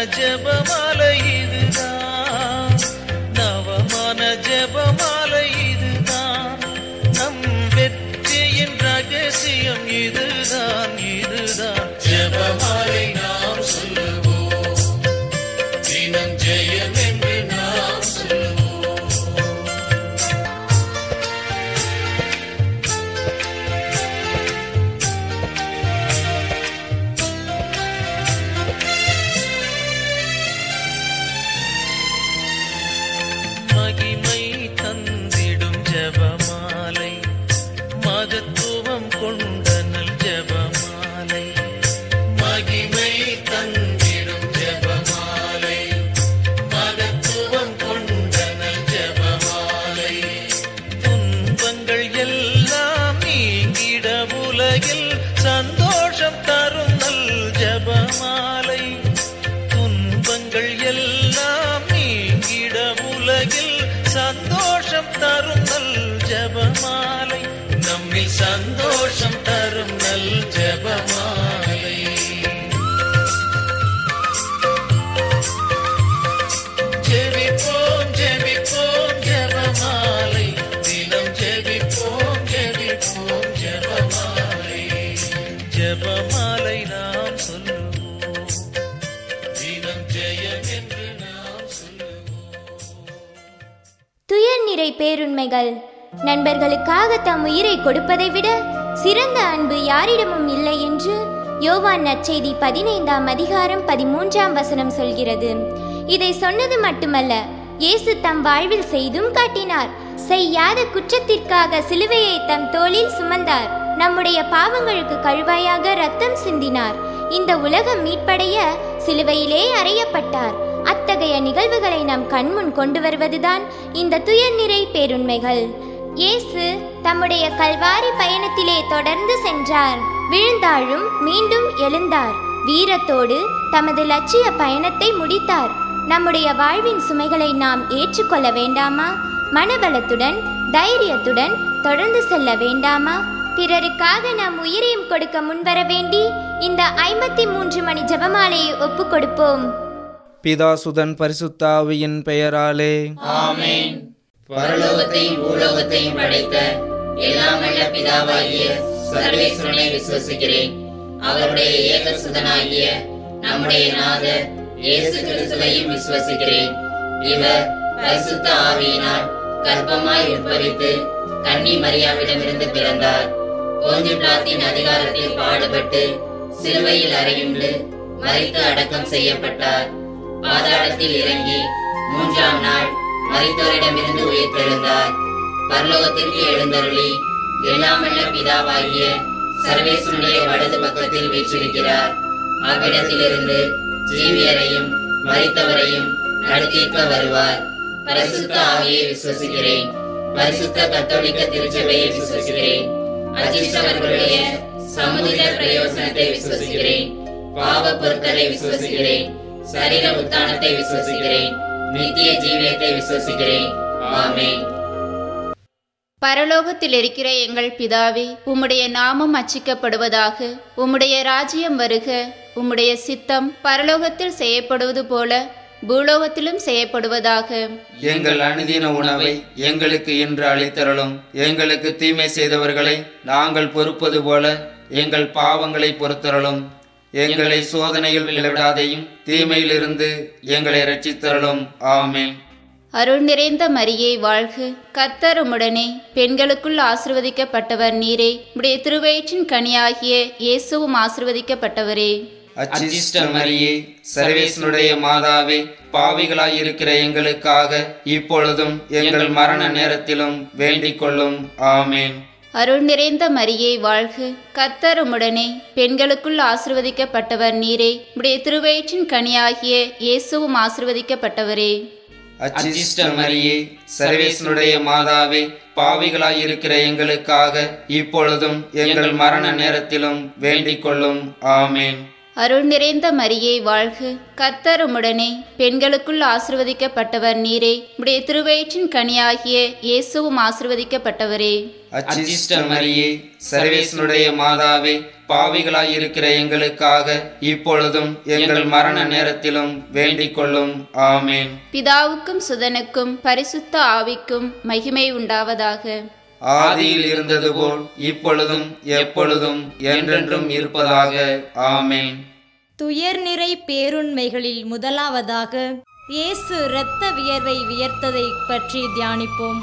ஜெபமாலை இதுதான் நவமான ஜெபமாலை இதுதான் நம் வெற்றியின் ரகசியம் இதுதான் இதுதான் ஜெபமாலை நாம் சொல்லுவோம் தினம் ஜெயம் என்று நாம் சொல்லுவோம் மகிமை தந்திடும் ஜெபமாலை மகத்துவம் கொண்ட நல் ஜெபமாலை மகிமை தந்திடும் ஜெபமாலை மகத்துவம் கொண்ட நல் ஜெபமாலை துன்பங்கள் எல்லாம் நீங்கிட உலகில் சந்தோஷம் தரும் நல் ஜெபமாலை துன்பங்கள் எல்லாம் நீங்கிட உலகில் சந்தோஷம் தரும் நல் ஜெபமாலை நம்மில் சந்தோஷம் தரும் நல் ஜெபமாலை ஜெபிப்போம் ஜெபிப்போம் ஜெபமாலை தினம் ஜெபிப்போம் ஜெபிப்போம் ஜெபமாலை ஜெபமாலை நாம் சொல்லுவோம் தினம் ஜெயம் என்று நாம் சொல்லுவோம் துயர் நிறை பேருண்மைகள் நண்பர்களுக்காக தம் உயிரை கொடுப்பதை விட சிறந்த அன்பு யாரிடமும் இல்லை என்று யோவான் நற்செய்தி பதினைந்தாம் அதிகாரம் பதிமூன்றாம் வசனம் சொல்கிறது இதை சொன்னது மட்டுமல்ல இயேசு தம் வாழ்வில் செய்தும் காட்டினார் செய்யாத குற்றத்திற்காக சிலுவையை தம் தோளில் சுமந்தார் நம்முடைய பாவங்களுக்கு கழுவாயாக ரத்தம் சிந்தினார் இந்த உலகம் மீட்படைய சிலுவையிலே அறையப்பட்டார் அத்தகைய நிகழ்வுகளை நம் கண்முன் கொண்டு வருவதுதான் இந்த துயர் நிறை பேருண்மைகள் இயேசு தம்முடைய கல்வாரி பயணத்திலே தொடர்ந்து சென்றார் விழுந்தாலும் மீண்டும் எழுந்தார் வீரத்தோடு தமது லட்சிய பயணத்தை முடித்தார் நம்முடைய வாழ்வின் சுமைகளை நாம் ஏற்றுக்கொள்ள வேண்டாமா மனபலத்துடன் தைரியத்துடன் தொடர்ந்து செல்ல வேண்டாமா பிறருக்காக நாம் உயிரையும் கொடுக்க முன்வர வேண்டி இந்த ஐம்பத்தி மூன்று மணி ஜெபமாலையை ஒப்புக் கொடுப்போம் பிதாசுதன் பரிசுத்தாவியின் பெயராலே ஆமென் பரலோகத்தையும் பூலோகத்தையும் படைத்த எல்லாம் வல்ல பிதாவாகிய சர்வேஸ்வரனை விசுவசிக்கிறேன் அவருடைய ஏக சுதனாகிய நம்முடைய நாதர் இயேசு கிறிஸ்துவையும் விசுவசிக்கிறேன் இவர் பரிசுத்த ஆவியினால் கர்ப்பமாய் உட்பவித்து கன்னி மரியாவிடமிருந்து பிறந்தார் போஞ்சு பிளாத்தின் அதிகாரத்தில் பாடுபட்டு சிலுவையில் அறையுண்டு மரித்து அடக்கம் செய்யப்பட்டார் பாதாளத்தில் இறங்கி மூன்றாம் நாள் மரித்தோரிடமிருந்து உயிர்த்தெழுந்தார் பரலோகத்திற்கு எழுந்தருளி எல்லாமல்ல பிதாவாகிய சர்வேஸ்வனுடைய வலது பக்கத்தில் வீற்றிருக்கிறார் அவ்விடத்திலிருந்து ஜீவியரையும் மரித்தவரையும் நடத்திக்க வருவார் பரிசுத்த ஆவியை விசுவசிக்கிறேன் பரிசுத்த கத்தோலிக்க திருச்சபையை விசுவசிக்கிறேன் அஜிஷ்டவர்களுடைய சமுதிர பிரயோசனத்தை விசுவசிக்கிறேன் பாவ பொருட்களை விசுவசிக்கிறேன் சரீர உத்தானத்தை விசுவசிக்கிறேன் நித்திய ஜீவியத்தை விசுவசிக்கிறேன் ஆமென் பரலோகத்தில் இருக்கிற எங்கள் பிதாவே உம்முடைய நாமம் அச்சிக்கப்படுவதாக உம்முடைய ராஜ்யம் வருக உம்முடைய சித்தம் பரலோகத்தில் செய்யப்படுவது போல பூலோகத்திலும் செய்யப்படுவதாக எங்கள் அனுதின உணவை எங்களுக்கு இன்று அளித்தருளும் எங்களுக்கு தீமை செய்தவர்களை நாங்கள் பொறுப்பது போல எங்கள் பாவங்களை பொறுத்தருளும் எங்களை சோதனையில் விளைவிடாதையும் தீமையிலிருந்து எங்களை ரட்சித்தருளும் ஆமென் அருள் நிறைந்த மரியே வாழ்க கர்த்தர் உம்முடனே பெண்களுக்குள் ஆசிர்வதிக்கப்பட்டவர் நீரே உடைய திருவயிற்றின் கனியாகிய இயேசுவும் ஆசிர்வதிக்கப்பட்டவரே அச்சிஷ்ட மரியே சர்வேசனுடைய மாதாவே பாவிகளாய் இருக்கிற எங்களுக்காக இப்பொழுதும் எங்கள் மரண நேரத்திலும் வேண்டிக் கொள்ளும் ஆமென் அருள் நிறைந்த மரியே வாழ்க கர்த்தர் உம்முடனே பெண்களுக்குள் ஆசிர்வதிக்கப்பட்டவர் நீரே உடைய திருவயிற்றின் கனியாகிய இயேசுவும் ஆசிர்வதிக்கப்பட்டவரே அச்சிஷ்ட மரியே சர்வேசனுடைய மாதாவே பாவிகளாய் இருக்கிற எங்களுக்காக இப்பொழுதும் எங்கள் மரண நேரத்திலும் வேண்டிக் கொள்ளும் ஆமென் அருள் நிறைந்த மரியே வாழ்க கர்த்தர் உம்முடனே பெண்களுக்குள் ஆசிர்வதிக்கப்பட்டவர் நீரே உடைய திருவயிற்றின் கனியாகிய இயேசுவும் ஆசிர்வதிக்கப்பட்டவரே அச்சிஷ்ட மரியே சர்வேசனுடைய மாதாவே பாவிகளாய் இருக்கிற எங்களுக்காக இப்பொழுதும் எங்கள் மரண நேரத்திலும் வேண்டிக் கொள்ளும் ஆமேன் பிதாவுக்கும் சுதனுக்கும் பரிசுத்த ஆவிக்கும் மகிமை உண்டாவதாக ஆதியில் இருந்தது போல் இப்பொழுதும் எப்பொழுதும் என்றென்றும் இருப்பதாக ஆமேன் துயர் நிறை பேருண்மைகளில் முதலாவதாக இயேசு இரத்த வியர்வை வியர்த்ததை பற்றி தியானிப்போம்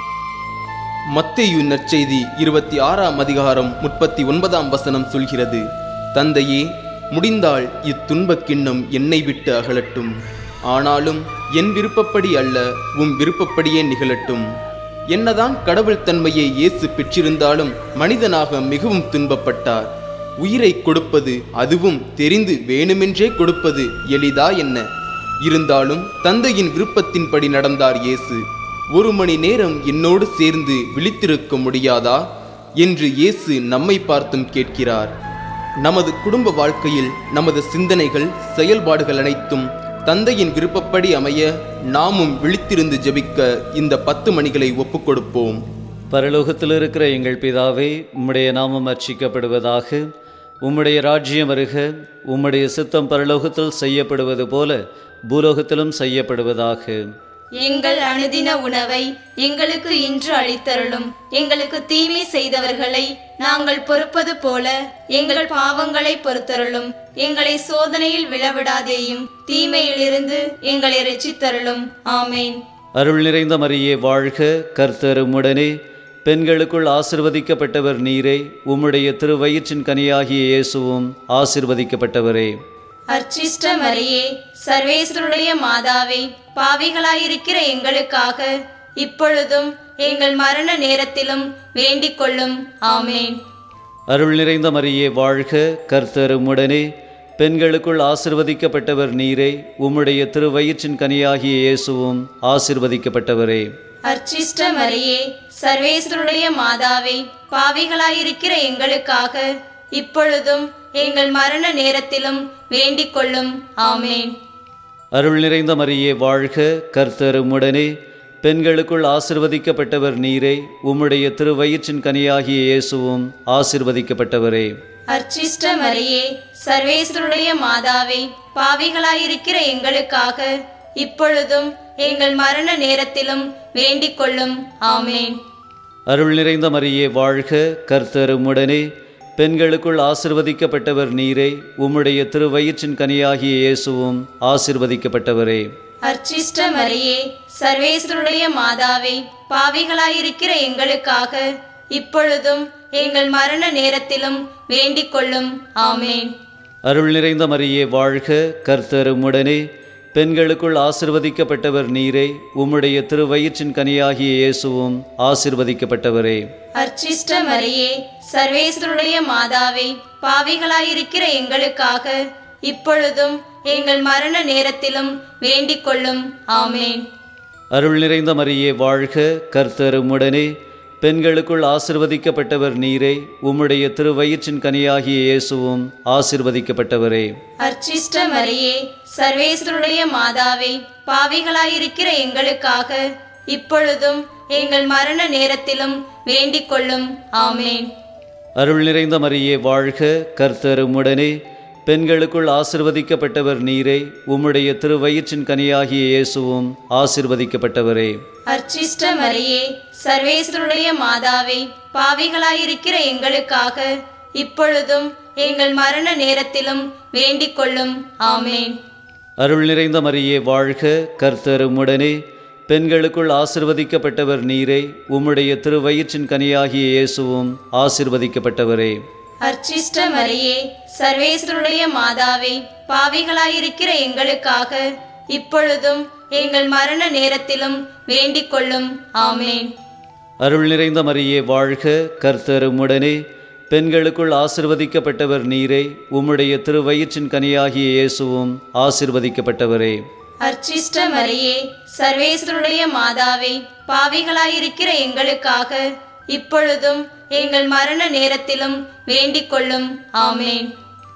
மத்தேயு நற்செய்தி இருபத்தி ஆறாம் அதிகாரம் முப்பத்தி ஒன்பதாம் வசனம் சொல்கிறது தந்தையே முடிந்தால் இத்துன்பக் கிண்ணம் என்னை விட்டு அகலட்டும் ஆனாலும் என் விருப்பப்படி அல்ல உம் விருப்பப்படியே நிகழட்டும் என்னதான் கடவுள் தன்மையை இயேசு பெற்றிருந்தாலும் மனிதனாக மிகவும் துன்பப்பட்டார் உயிரை கொடுப்பது அதுவும் தெரிந்து வேணுமென்றே கொடுப்பது எளிதா என்ன இருந்தாலும் தந்தையின் விருப்பத்தின்படி நடந்தார் இயேசு ஒரு மணி நேரம் என்னோடு சேர்ந்து விழித்திருக்க முடியாதா என்று இயேசு நம்மை பார்த்தும் கேட்கிறார் நமது குடும்ப வாழ்க்கையில் நமது சிந்தனைகள் செயல்பாடுகள் அனைத்தும் தந்தையின் விருப்பப்படி அமைய நாமும் விழித்திருந்து ஜெபிக்க இந்த பத்து மணிகளை ஒப்புக்கொடுப்போம் பரலோகத்தில் இருக்கிற எங்கள் பிதாவே உம்முடைய நாமம் அர்ச்சிக்கப்படுவதாக உம்முடைய ராஜ்யம் வருக உம்முடைய சித்தம் பரலோகத்தில் செய்யப்படுவது போல பூலோகத்திலும் செய்யப்படுவதாக எங்கள் அனுதின உணவை எங்களுக்கு இன்று அளித்தருளும் எங்களுக்கு தீமை செய்தவர்களை நாங்கள் பொறுப்பது போல எங்கள் பாவங்களை பொறுத்தருளும் எங்களை சோதனையில் விழவிடாதேயும் தீமையிலிருந்து எங்களை ரட்சித்தருளும் ஆமேன் அருள் நிறைந்த மரியே வாழ்க கர்த்தர் உம்முடனே பெண்களுக்குள் ஆசிர்வதிக்கப்பட்டவர் நீரே உம்முடைய திருவயிற்றின் கனியாகிய இயேசுவும் ஆசிர்வதிக்கப்பட்டவரே அர்ச்சிஷ்ட மரியே சர்வேஸ்வருடைய மாதாவே பாவிகளாயிருக்கிற எங்களுக்காக இப்பொழுதும் எங்கள் மரண நேரத்திலும் வேண்டிக் கொள்ளும் ஆமேன் அருள் நிறைந்த மரியே வாழ்க கர்த்தர் உம்முடனே பெண்களுக்குள் ஆசிர்வதிக்கப்பட்டவர் நீரே உம்முடைய திருவயிற்றின் கனியாகிய இயேசுவும் ஆசிர்வதிக்கப்பட்டவரே அர்ச்சிஷ்ட மரியே சர்வேஸ்வருடைய மாதாவே பாவிகளாயிருக்கிற எங்களுக்காக இப்பொழுதும் எங்கள் மரண நேரத்திலும் வேண்டிக் கொள்ளும் ஆமேன் அருள் நிறைந்த மரியே வாழ்க கர்த்தர் உம்முடனே பெண்களுக்குள் ஆசிர்வதிக்கப்பட்டவர் நீரே உம்முடைய திருவயிற்றின் கனியாகிய இயேசுவும் ஆசிர்வதிக்கப்பட்டவரே அர்ச்சிஷ்ட மரியே சர்வேஸ்வருடைய மாதாவே பாவிகளாயிருக்கிற எங்களுக்காக இப்பொழுதும் எங்கள் மரண நேரத்திலும் வேண்டிக் கொள்ளும் ஆமேன் அருள் நிறைந்த மரியே வாழ்க கர்த்தர் உம்முடனே பெண்களுக்குள் ஆசிர்வதிக்கப்பட்டவர் நீரே உம்முடைய திருவயிற்றின் கனியாகிய இயேசுவும் ஆசிர்வதிக்கப்பட்டவரே அர்ச்சிஷ்ட மரியே சர்வேஸ்வருடைய மாதாவே பாவிகளாயிருக்கிற எங்களுக்காக இப்பொழுதும் எங்கள் மரண நேரத்திலும் வேண்டிக் கொள்ளும் ஆமேன் அருள் நிறைந்த மரியே வாழ்க கர்த்தர் உம்முடனே பெண்களுக்குள் ஆசிர்வதிக்கப்பட்டவர் நீரே உம்முடைய திருவயிற்றின் கனியாகிய இயேசுவும் ஆசிர்வதிக்கப்பட்டவரே அர்ச்சிஷ்ட மரியே சர்வேஸ்வருடைய மாதாவே பாவிகளாயிருக்கிற எங்களுக்காக இப்பொழுதும் எங்கள் மரண நேரத்திலும் வேண்டிக் கொள்ளும் ஆமேன் அருள் நிறைந்த மரியே வாழ்க கர்த்தர் உம்முடனே பெண்களுக்குள் ஆசிர்வதிக்கப்பட்டவர் நீரே உம்முடைய திருவயிற்றின் கனியாகிய இயேசுவும் ஆசிர்வதிக்கப்பட்டவரே அர்ச்சிஷ்ட மரியே சர்வேஸ்வருடைய மாதாவே பாவிகளாயிருக்கிற எங்களுக்காக இப்பொழுதும் எங்கள் மரண நேரத்திலும் வேண்டிக் கொள்ளும் ஆமேன் அருள் நிறைந்த மரியே வாழ்க கர்த்தர் உம்முடனே பெண்களுக்குள் ஆசிர்வதிக்கப்பட்டவர் நீரே உம்முடைய திருவயிற்றின் கனியாகிய இயேசுவும் ஆசிர்வதிக்கப்பட்டவரே அர்ச்சிஷ்ட மரியே சர்வேஸ்வருடைய மாதாவே பாவிகளாயிருக்கிற எங்களுக்காக இப்பொழுதும் எங்கள் மரண நேரத்திலும் வேண்டிக் கொள்ளும் ஆமேன் அருள் நிறைந்த மரியே வாழ்க கர்த்தர் உம்முடனே பெண்களுக்குள் ஆசிர்வதிக்கப்பட்டவர் நீரே உம்முடைய திருவயிற்றின் கனியாகிய இயேசுவும் ஆசிர்வதிக்கப்பட்டவரே அர்ச்சிஷ்ட மரியே சர்வேஸ்வருடைய மாதாவே பாவிகளாயிருக்கிற எங்களுக்காக இப்பொழுதும் எங்கள் மரண நேரத்திலும் வேண்டிக் கொள்ளும் ஆமேன் அருள் நிறைந்த மரியே வாழ்க கர்த்தர் உம்முடனே பெண்களுக்குள் ஆசிர்வதிக்கப்பட்டவர் நீரே உம்முடைய திருவயிற்றின் கனியாகிய இயேசுவும் ஆசிர்வதிக்கப்பட்டவரே அர்ச்சிஷ்ட மரியே சர்வேஸ்வருடைய மாதாவே பாவிகளாயிருக்கிற எங்களுக்காக இப்பொழுதும் எங்கள் மரண நேரத்திலும் வேண்டிக் கொள்ளும் ஆமேன்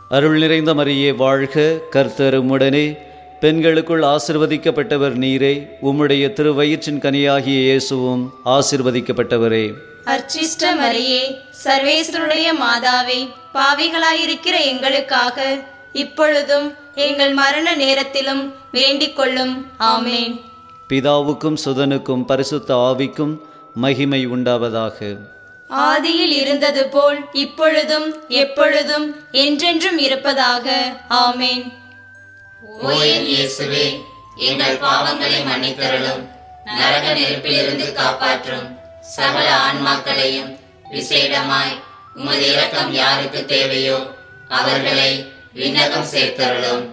அருள் நிறைந்த மரியே வாழ்க கர்த்தர் உம்முடனே பெண்களுக்குள் ஆசிர்வதிக்கப்பட்டவர் நீரே உம்முடைய திருவயிற்றின் கனியாகிய இயேசுவும் ஆசிர்வதிக்கப்பட்டவரே அர்ச்சிஷ்ட மரியே சர்வேஸ்வருடைய மாதாவே பாவிகளாயிருக்கிற எங்களுக்காக இப்பொழுதும் எங்கள் மரண நேரத்திலும் வேண்டிக் கொள்ளும் ஆமேன் பிதாவுக்கும் சுதனுக்கும் பரிசுத்த ஆவிக்கும் மகிமை உண்டாவதாக ஆதியில் இருந்தது போல் இப்பொழுதும் எப்பொழுதும் என்றென்றும் இருப்பதாக ஆமேன் ஓ என் இயேசுவே எங்கள் பாவங்களை மன்னித்தருளும் நரக நெருப்பிலிருந்து காப்பாற்றும் சகல ஆன்மாக்களையும் விசேடமாய் உமது இரக்கம் யாருக்கு தேவையோ அவர்களை விண்ணகம் சேர்த்தருளும்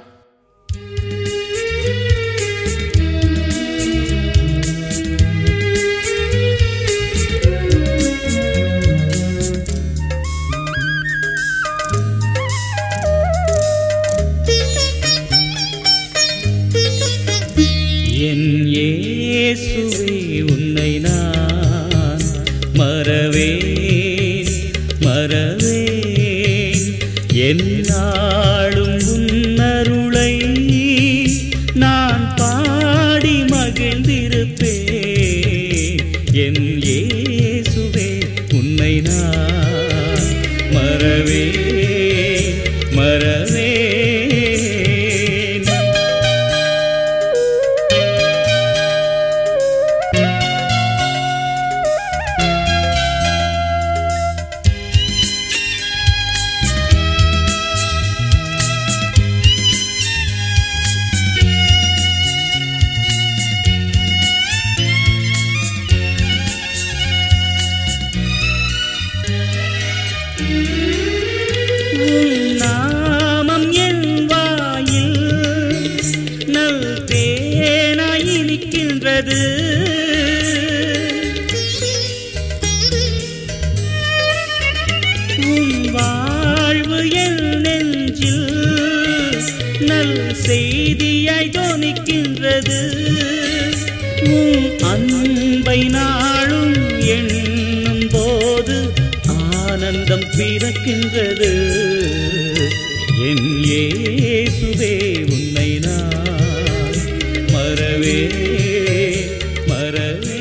என் இயேசுவே உன்னை நான் மறவேன் மறவேன் என்னாலும் உன்னருளை நான் பாடி மகிழ்ந்திருப்பேன் என் இயேசுவே உன்னை நான் மறவேன் மறவேன் உன் நாமம் என் வாயில் நல் தேனாய் இனிக்கின்றது உன் வாழ்வு என் நெஞ்சில் நல் செய்தியாய் தோணிக்கின்றது உன் அன்பை நாளும் எண்ணும் போது ஆனந்தம் பிறக்கின்றது என் இயேசுவே உன்னை நான் மறவே மறவே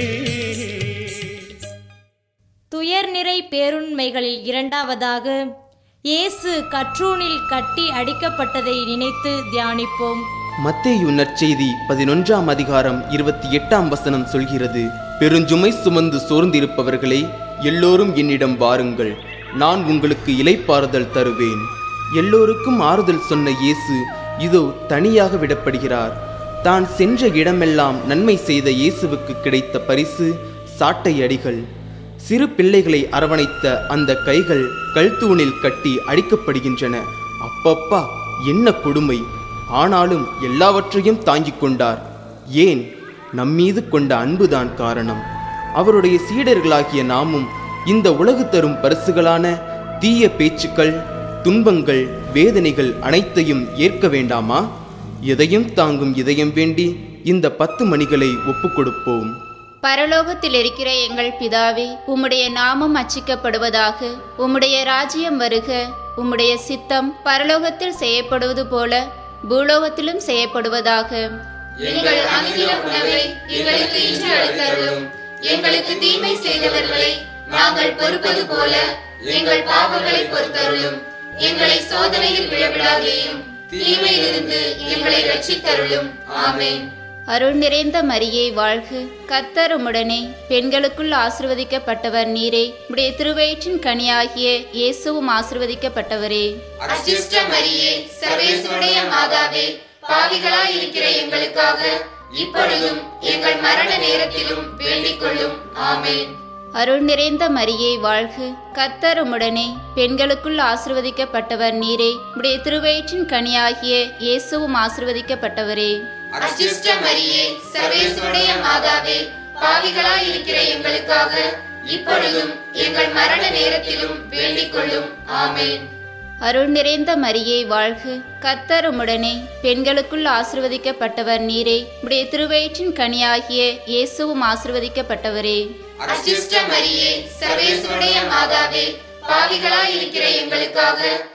துயர் நிறை பேருண்மைகளில் இரண்டாவதாக இயேசு கற்றூணில் கட்டி அடிக்கப்பட்டதை நினைத்து தியானிப்போம் மத்தேயு நற்செய்தி பதினொன்றாம் அதிகாரம் இருபத்தி எட்டாம் வசனம் சொல்கிறது பெருஞ்சுமை சுமந்து சோர்ந்திருப்பவர்களே எல்லோரும் என்னிடம் வாருங்கள் நான் உங்களுக்கு இலைப்பாறுதல் தருவேன் எல்லோருக்கும் ஆறுதல் சொன்ன இயேசு இதோ தனியாக விடப்படுகிறார் தான் சென்ற இடமெல்லாம் நன்மை செய்த இயேசுவுக்கு கிடைத்த பரிசு சாட்டை அடிகள் சிறு பிள்ளைகளை அரவணைத்த அந்த கைகள் கல்தூணில் கட்டி அடிக்கப்படுகின்றன அப்பப்பா என்ன கொடுமை ஆனாலும் எல்லாவற்றையும் தாங்கிக் கொண்டார் ஏன் நம்மீது கொண்ட அன்புதான் காரணம் அவருடைய சீடர்களாகிய நாமும் இந்த உலகு தரும் பரிசுகளான தீய பேச்சுக்கள் துன்பங்கள் வேதனைகள் அனைத்தையும் ஏற்க வேண்டாமா எதையும் தாங்கும் இதயம் வேண்டி இந்த பத்து மணிகளை ஒப்புக்கொடுப்போம் பரலோகத்தில் இருக்கிற எங்கள் பிதாவே உம்முடைய நாமம் அச்சிக்கப்படுவதாக உம்முடைய ராஜ்யம் வருக உம்முடைய சித்தம் பரலோகத்தில் செய்யப்படுவது போல பூலோகத்திலும் செய்யப்படுவதாக எங்கள் அனுதின உணவை எங்களுக்கு இன்று அளித்தருளும் எங்களுக்கு தீமை செய்தவர்களை நாங்கள் பொறுப்பது போல எங்கள் பாவங்களை பொறுத்தருளும் எங்களை சோதனையில் விழவிடாதேயும் தீமையிலிருந்து எங்களை ரட்சித்தருளும் ஆமென் அருள் நிறைந்த மரியே வாழ்க கர்த்தர் உம்முடனே பெண்களுக்குள் ஆசிர்வதிக்கப்பட்டவர் நீரே உடைய திருவயிற்றின் கனியாகிய இயேசுவும் ஆசிர்வதிக்கப்பட்டவரே அச்சிஷ்ட மரியே சர்வேசுடைய மாதாவே பாவிகளாய் இருக்கிற எங்களுக்காக இப்பொழுதும் எங்கள் மரண நேரத்திலும் வேண்டிக் கொள்ளும் ஆமென் அருள் நிறைந்த மரியே வாழ்க கர்த்தர் உம்முடனே பெண்களுக்குள் ஆசிர்வதிக்கப்பட்டவர் நீரே உடைய திருவயிற்றின் கனியாகிய இயேசுவும் ஆசிர்வதிக்கப்பட்டவரே அச்சிஷ்ட மரியே சர்வேசுடைய மாதாவே பாவிகளாய் இருக்கிற எங்களுக்காக இப்பொழுதும் எங்கள் மரண நேரத்திலும் வேண்டிக் கொள்ளும் ஆமென் அருள் நிறைந்த மரியே வாழ்க கர்த்தர் உம்முடனே பெண்களுக்குள் ஆசிர்வதிக்கப்பட்டவர் நீரே உடைய திருவயிற்றின் கனியாகிய இயேசுவும் ஆசிர்வதிக்கப்பட்டவரே அச்சிஷ்ட மரியே சர்வேசுடைய மாதாவே பாவிகளாய் இருக்கிற எங்களுக்காக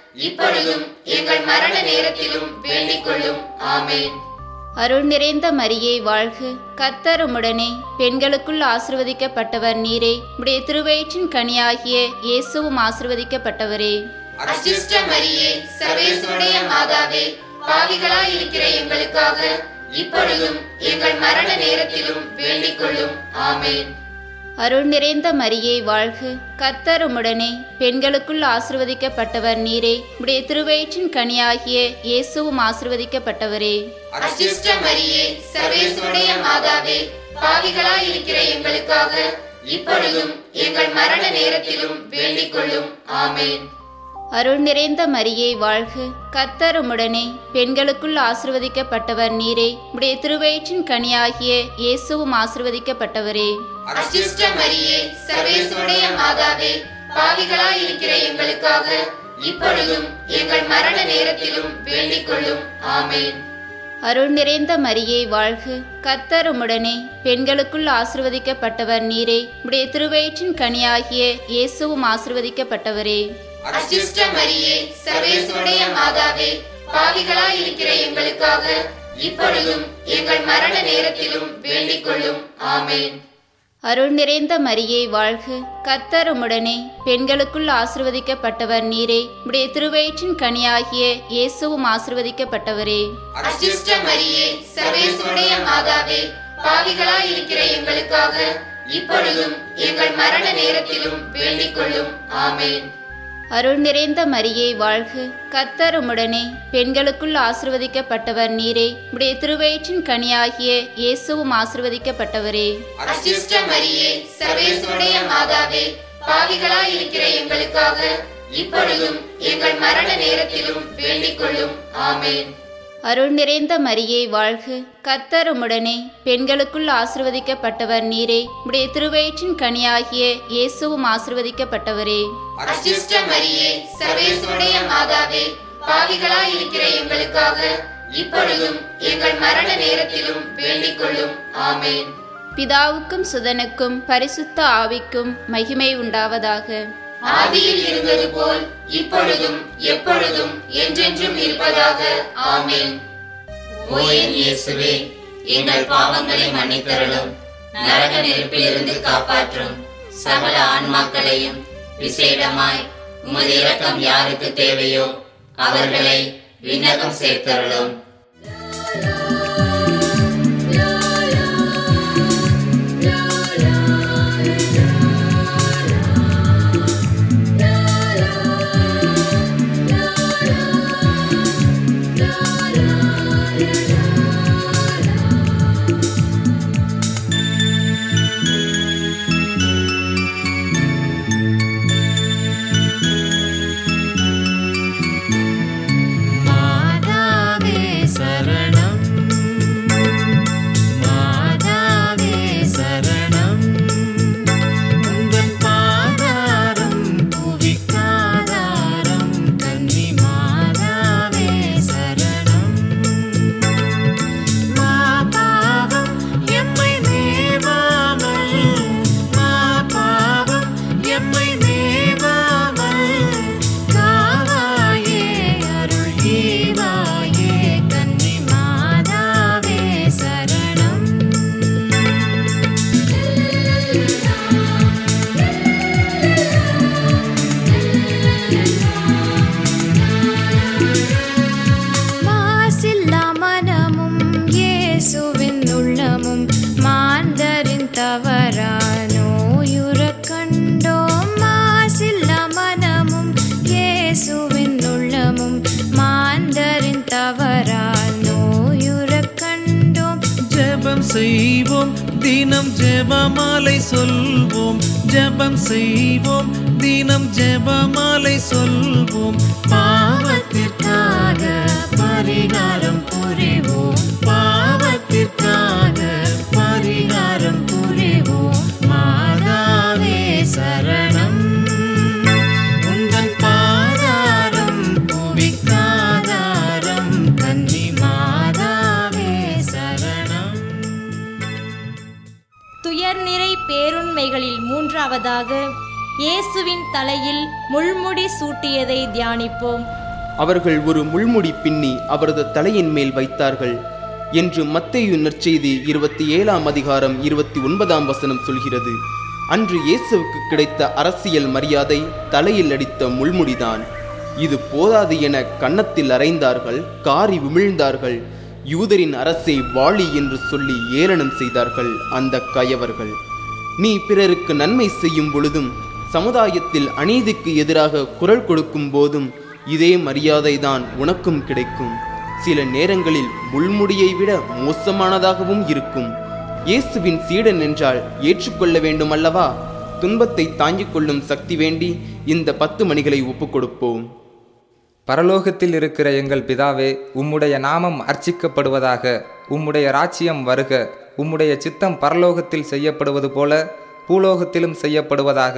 இப்பொழுதும் எங்கள் மரண நேரத்திலும் வேண்டிக் கொள்ளும் ஆமென் அருள் நிறைந்த மரியே வாழ்க கர்த்தர் உம்முடனே பெண்களுக்குள் ஆசிர்வதிக்கப்பட்டவர் நீரே உடைய திருவயிற்றின் கனியாகிய இயேசுவும் ஆசிர்வதிக்கப்பட்டவரே அச்சிஷ்ட மரியே சர்வேசுடைய மாதாவே பாவிகளாய் இருக்கிற எங்களுக்காக இப்பொழுதும் எங்கள் மரண நேரத்திலும் வேண்டிக் கொள்ளும் ஆமென் அருள் நிறைந்த மரியே வாழ்க கர்த்தர் உம்முடனே பெண்களுக்குள் ஆசிர்வதிக்கப்பட்டவர் நீரே உடைய திருவயிற்றின் கனியாகிய இயேசுவும் ஆசிர்வதிக்கப்பட்டவரே அச்சிஷ்ட மரியே சர்வேசுடைய மாதாவே பாவிகளாய் இருக்கிற எங்களுக்காக இப்பொழுதும் எங்கள் மரண நேரத்திலும் வேண்டிக் கொள்ளும் ஆமென் அருள் நிறைந்த மரியே வாழ்க கர்த்தர் உம்முடனே பெண்களுக்குள் ஆசிர்வதிக்கப்பட்டவர் நீரே உடைய திருவயிற்றின் கனியாகிய இயேசுவும் ஆசிர்வதிக்கப்பட்டவரே அச்சிஷ்ட மரியே சர்வேசுடைய மாதாவே பாவிகளாய் இருக்கிற எங்களுக்காக இப்பொழுதும் எங்கள் மரண நேரத்திலும் வேண்டிக் கொள்ளும் ஆமென் அருள் நிறைந்த மரியே வாழ்க கர்த்தர் உம்முடனே பெண்களுக்குள் ஆசிர்வதிக்கப்பட்டவர் நீரே உடைய திருவயிற்றின் கனியாகிய இயேசுவும் ஆசிர்வதிக்கப்பட்டவரே அச்சிஷ்ட மரியே சர்வேசுடைய மாதாவே பாவிகளாய் இருக்கிற எங்களுக்காக இப்பொழுதும் எங்கள் மரண நேரத்திலும் வேண்டிக் கொள்ளும் ஆமென் அருள் நிறைந்த மரியே வாழ்க கர்த்தர் உம்முடனே பெண்களுக்குள் ஆசிர்வதிக்கப்பட்டவர் நீரே உடைய திருவயிற்றின் கனியாகிய இயேசுவும் ஆசிர்வதிக்கப்பட்டவரே அச்சிஷ்ட மரியே சர்வேசுடைய மாதாவே பாவிகளாய் இருக்கிற எங்களுக்காக இப்பொழுதும் எங்கள் மரண நேரத்திலும் வேண்டிக் கொள்ளும் ஆமென் அருள் நிறைந்த மரியே வாழ்க கர்த்தர் உம்முடனே பெண்களுக்குள் ஆசிர்வதிக்கப்பட்டவர் நீரே உடைய திருவயிற்றின் கனியாகிய இயேசுவும் ஆசிர்வதிக்கப்பட்டவரே அச்சிஷ்ட மரியே சர்வேசுடைய மாதாவே பாவிகளாய் இருக்கிற எங்களுக்காக இப்பொழுதும் எங்கள் மரண நேரத்திலும் வேண்டிக் கொள்ளும் ஆமென் அருள் நிறைந்த மரியே வாழ்க கர்த்தர் உம்முடனே பெண்களுக்குள் ஆசிர்வதிக்கப்பட்டவர் நீரே உடைய திருவயிற்றின் கனியாகிய இயேசுவும் ஆசிர்வதிக்கப்பட்டவரே அச்சிஷ்ட மரியே சர்வேசுடைய மாதாவே பாவிகளாய் இருக்கிற எங்களுக்காக இப்பொழுதும் எங்கள் மரண நேரத்திலும் வேண்டிக் கொள்ளும் ஆமென் பிதாவுக்கும் சுதனுக்கும் பரிசுத்த ஆவிக்கும் மகிமை உண்டாவதாக ஆதியில் இருந்தது போல் இப்பொழுதும் எப்பொழுதும் என்றென்றும் இருப்பதாக ஆமென் ஓ என் இயேசுவே எங்கள் பாவங்களை மன்னித்தருளும் நரக நெருப்பிலிருந்து காப்பாற்றும் சகல ஆன்மாக்களையும் விசேடமாய் உமது இரக்கம் யாருக்கு தேவையோ அவர்களை விண்ணகம் சேர்த்தருளும் மாதாவே சரணம் மாதாவே சரணம் உங்கள் பாதாரம் புவிக்காதாரம் கன்னி மாதாவே சரணம் மா பாவம் எம்மை மேவாமல் மா பாவம் எம்மை மேவாமல் காவாயே அருள் ஈவாயே கன்னி மாதாவே சரணம் மாசில்லா மனமும் இயேசுவின் உள்ளமும் மாந்தரின் தவறா நோயுற கண்டோம் மாசில்லா மனமும் இயேசுவின் உள்ளமும் மாந்தரின் தவறா நோயுற கண்டோம் ஜெபம் செய்வோம் தினம் ஜெபமாலை சொல்வோம் ஜெபம் செய்வோம் தினம் ஜெபமாலை சொல்வோம் பாவத்திற்காக பரிகாரம் புரிவோம் பாவத்திற்காக பரிகாரம் புரிவோம் மாதாவே சரணம் உங்கள் பாதாரம் புவிக்காதாரம் கன்னி மாதாவே சரணம் துயர்நிறை பேருண்மைகளில் மூன்றாவதாக இயேசுவின் தலையில் முள்முடி சூட்டியதை தியானிப்போம் அவர்கள் ஒரு முள்முடி பின்னி அவரது தலையின் மேல் வைத்தார்கள் என்று மத்தேயு நற்செய்தி இருபத்தி ஏழாம் அதிகாரம் இருபத்தி ஒன்பதாம் வசனம் சொல்கிறது அன்று இயேசுவுக்கு கிடைத்த அரசியல் மரியாதை தலையில் அடித்த முள்முடிதான் இது போதாது என கன்னத்தில் அறைந்தார்கள் காரி விமிழ்ந்தார்கள் யூதரின் அரசை வாளி என்று சொல்லி ஏளனம் செய்தார்கள் அந்த கயவர்கள் நீ பிறருக்கு நன்மை செய்யும் பொழுதும் சமுதாயத்தில் அநீதிக்கு எதிராக குரல் கொடுக்கும் போதும் இதே மரியாதைதான் உனக்கும் கிடைக்கும் சில நேரங்களில் முள்முடியை விட மோசமானதாகவும் இருக்கும் இயேசுவின் சீடன் என்றால் ஏற்றுக்கொள்ள வேண்டும் அல்லவா துன்பத்தை தாங்கிக் கொள்ளும் சக்தி வேண்டி இந்த பத்து மணிகளை ஒப்புக் கொடுப்போம் பரலோகத்தில் இருக்கிற எங்கள் பிதாவே உம்முடைய நாமம் அர்ச்சிக்கப்படுவதாக உம்முடைய ராச்சியம் வருக உம்முடைய சித்தம் பரலோகத்தில் செய்யப்படுவது போல பூலோகத்திலும் செய்யப்படுவதாக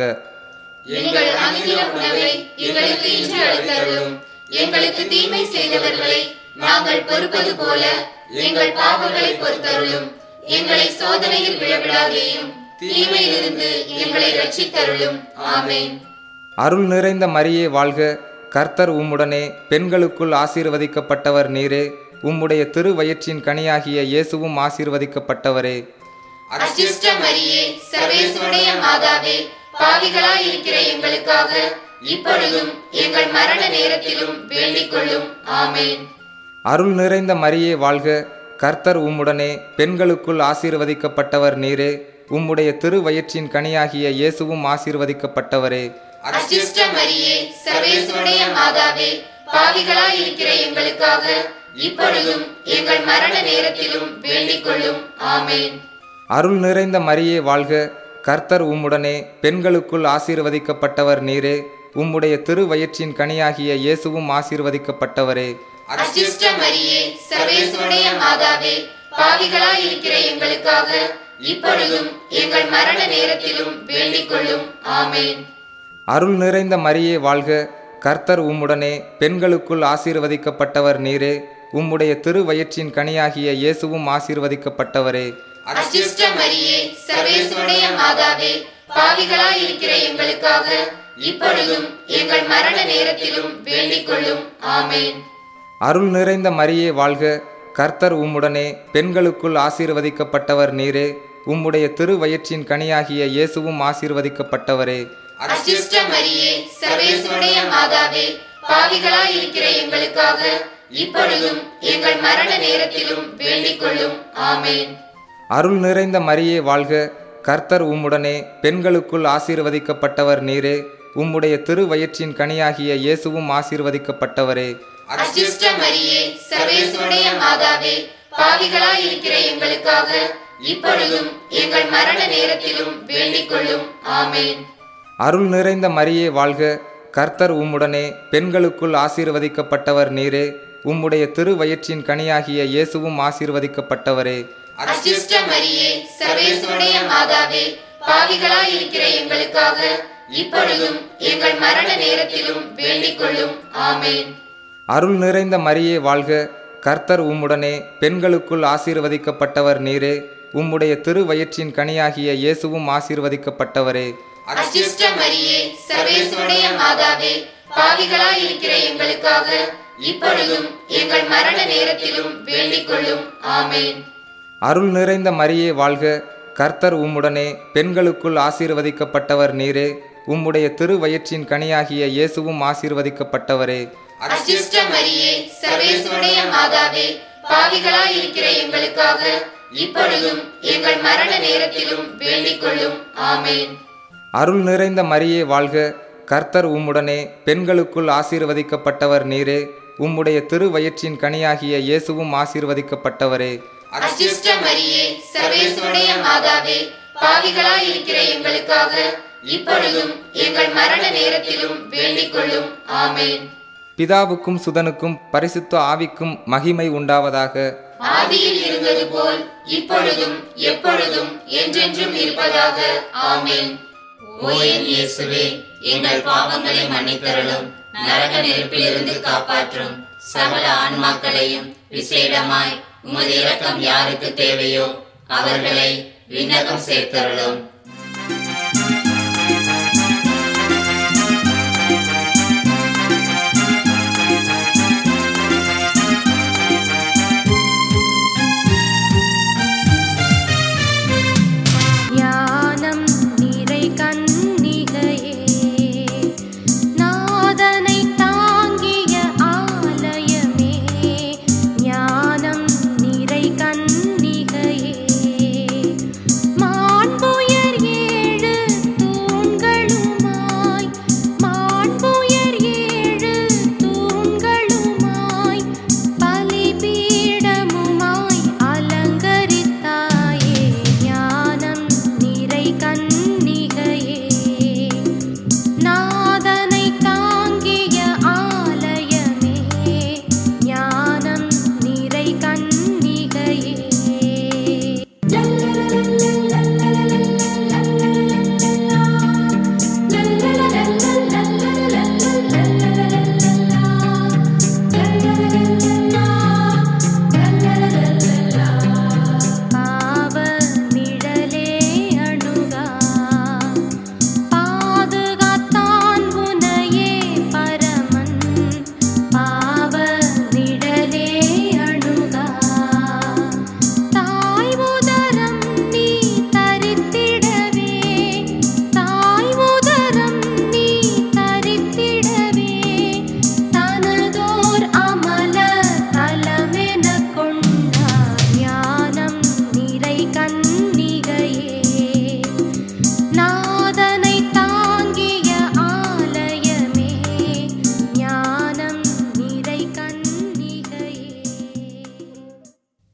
எங்கள் அனுதின உணவை எங்களுக்கு இன்று அளித்தருளும் எங்களுக்கு தீமை செய்தவர்களை நாங்கள் பொறுப்பது போல எங்கள் பாவங்களை பொறுத்தருளும் எங்களை சோதனையில் விழவிடாதேயும் தீமையிலிருந்து எங்களை ரட்சித்தருளும் ஆமென் அருள் நிறைந்த மரியே வாழ்க கர்த்தர் உம்முடனே பெண்களுக்குள் ஆசீர்வதிக்கப்பட்டவர் நீரே உம்முடைய திருவயிற்றின் கனியாகிய இயேசுவும் ஆசீர்வதிக்கப்பட்டவரே அச்சிஷ்ட மரியே சர்வேசுடைய மாதாவே பாவிகளாய் இருக்கிற எங்களுக்காக இப்பொழுதும் எங்கள் மரண நேரத்திலும் வேண்டிக் கொள்ளும் ஆமென் அருள் நிறைந்த மரியே வாழ்க கர்த்தர் உம்முடனே பெண்களுக்குள் ஆசீர்வதிக்கப்பட்டவர் நீரே உம்முடைய திருவயிற்றின் கனியாகிய இயேசுவும் ஆசீர்வதிக்கப்பட்டவரே அச்சிஷ்ட மரியே சர்வேசுடைய மாதாவே பாவிகளாய் இருக்கிற எங்களுக்காக இப்பொழுதும் எங்கள் மரண நேரத்திலும் வேண்டிக் கொள்ளும் ஆமென் அருள் நிறைந்த மரியே வாழ்க கர்த்தர் உம்முடனே பெண்களுக்குள் ஆசீர்வதிக்கப்பட்டவர் நீரே உம்முடைய திருவயிற்றின் கனியாகிய இயேசுவும் ஆசீர்வதிக்கப்பட்டவரே அச்சிஷ்ட மரியே சர்வேசுடைய மாதாவே பாவிகளாய் இருக்கிற எங்களுக்காக இப்பொழுதும் எங்கள் மரண நேரத்திலும் வேண்டிக் கொள்ளும் ஆமென் அருள் நிறைந்த மரியே வாழ்க கர்த்தர் உம்முடனே பெண்களுக்குள் ஆசீர்வதிக்கப்பட்டவர் நீரே உம்முடைய திருவயிற்றின் கனியாகிய இயேசுவும் ஆசீர்வதிக்கப்பட்டவரே அச்சிஷ்ட மரியே சர்வேசுடைய மாதாவே பாவிகளாய் இருக்கிற எங்களுக்காக இப்பொழுதும் எங்கள் மரண நேரத்திலும் வேண்டிக் கொள்ளும் ஆமென் அருள் நிறைந்த மரியே வாழ்க கர்த்தர் உம்முடனே பெண்களுக்குள் ஆசீர்வதிக்கப்பட்டவர் நீரே உம்முடைய திருவயிற்றின் கனியாகிய இயேசுவும் ஆசீர்வதிக்கப்பட்டவரே அச்சிஷ்ட மரியே சர்வேசுடைய மாதாவே பாவிகளாய் இருக்கிற எங்களுக்காக இப்பொழுதும் எங்கள் மரண நேரத்திலும் வேண்டிக் கொள்ளும் ஆமென் அருள் நிறைந்த மரியே வாழ்க கர்த்தர் உம்முடனே பெண்களுக்குள் ஆசீர்வதிக்கப்பட்டவர் நீரே உம்முடைய திருவயிற்றின் கனியாகிய இயேசுவும் ஆசீர்வதிக்கப்பட்டவரே அச்சிஷ்ட மரியே சர்வேசுடைய மாதாவே பாவிகளாய் இருக்கிற எங்களுக்காக இப்பொழுதும் எங்கள் மரண நேரத்திலும் வேண்டிக் கொள்ளும் ஆமென் அருள் நிறைந்த மரியே வாழ்க கர்த்தர் உம்முடனே பெண்களுக்குள் ஆசீர்வதிக்கப்பட்டவர் நீரே உம்முடைய திருவயிற்றின் கனியாகிய இயேசுவும் ஆசீர்வதிக்கப்பட்டவரே அச்சிஷ்ட மரியே சர்வேசுடைய மாதாவே பாவிகளாய் இருக்கிற எங்களுக்காக இப்பொழுதும் எங்கள் மரண நேரத்திலும் வேண்டிக் கொள்ளும் ஆமென் அருள் நிறைந்த மரியே வாழ்க கர்த்தர் உம்முடனே பெண்களுக்குள் ஆசீர்வதிக்கப்பட்டவர் நீரே உம்முடைய திருவயிற்றின் கனியாகிய இயேசுவும் ஆசீர்வதிக்கப்பட்டவரே அச்சிஷ்ட மரியே சர்வேசுடைய மாதாவே பாவிகளாய் இருக்கிற எங்களுக்காக இப்பொழுதும் எங்கள் மரண நேரத்திலும் வேண்டிக் கொள்ளும் ஆமென் அருள் நிறைந்த மரியே வாழ்க கர்த்தர் உம்முடனே பெண்களுக்குள் ஆசீர்வதிக்கப்பட்டவர் நீரே உம்முடைய திருவயிற்றின் கனியாகிய இயேசுவும் ஆசீர்வதிக்கப்பட்டவரே அச்சிஷ்ட மரியே சர்வேசுடைய மாதாவே பாவிகளாய் இருக்கிற எங்களுக்காக இப்பொழுதும் எங்கள் மரண நேரத்திலும் வேண்டிக் கொள்ளும் ஆமென் அருள் நிறைந்த மரியே வாழ்க கர்த்தர் உம்முடனே பெண்களுக்குள் ஆசீர்வதிக்கப்பட்டவர் நீரே உம்முடைய திருவயிற்றின் கனியாகிய இயேசுவும் ஆசீர்வதிக்கப்பட்டவரே அச்சிஷ்ட மரியே சர்வேசுடைய மாதாவே பாவிகளாய் இருக்கிற எங்களுக்காக இப்பொழுதும் எங்கள் மரண நேரத்திலும் வேண்டிக் கொள்ளும் ஆமென் பிதாவுக்கும் சுதனுக்கும் பரிசுத்த ஆவிக்கும் மகிமை உண்டாவதாக ஆதியில் இருந்தது போல் இப்பொழுதும் எப்பொழுதும் என்றென்றும் இருப்பதாக ஆமென் ஓ என் இயேசுவே எங்கள் பாவங்களை மன்னித்தருளும் நரக நெருப்பிலிருந்து காப்பாற்றும் சகல ஆன்மாக்களையும் விசேடமாய் உமது இரக்கம் யாருக்கு தேவையோ அவர்களை விண்ணகம் சேர்த்தருளும்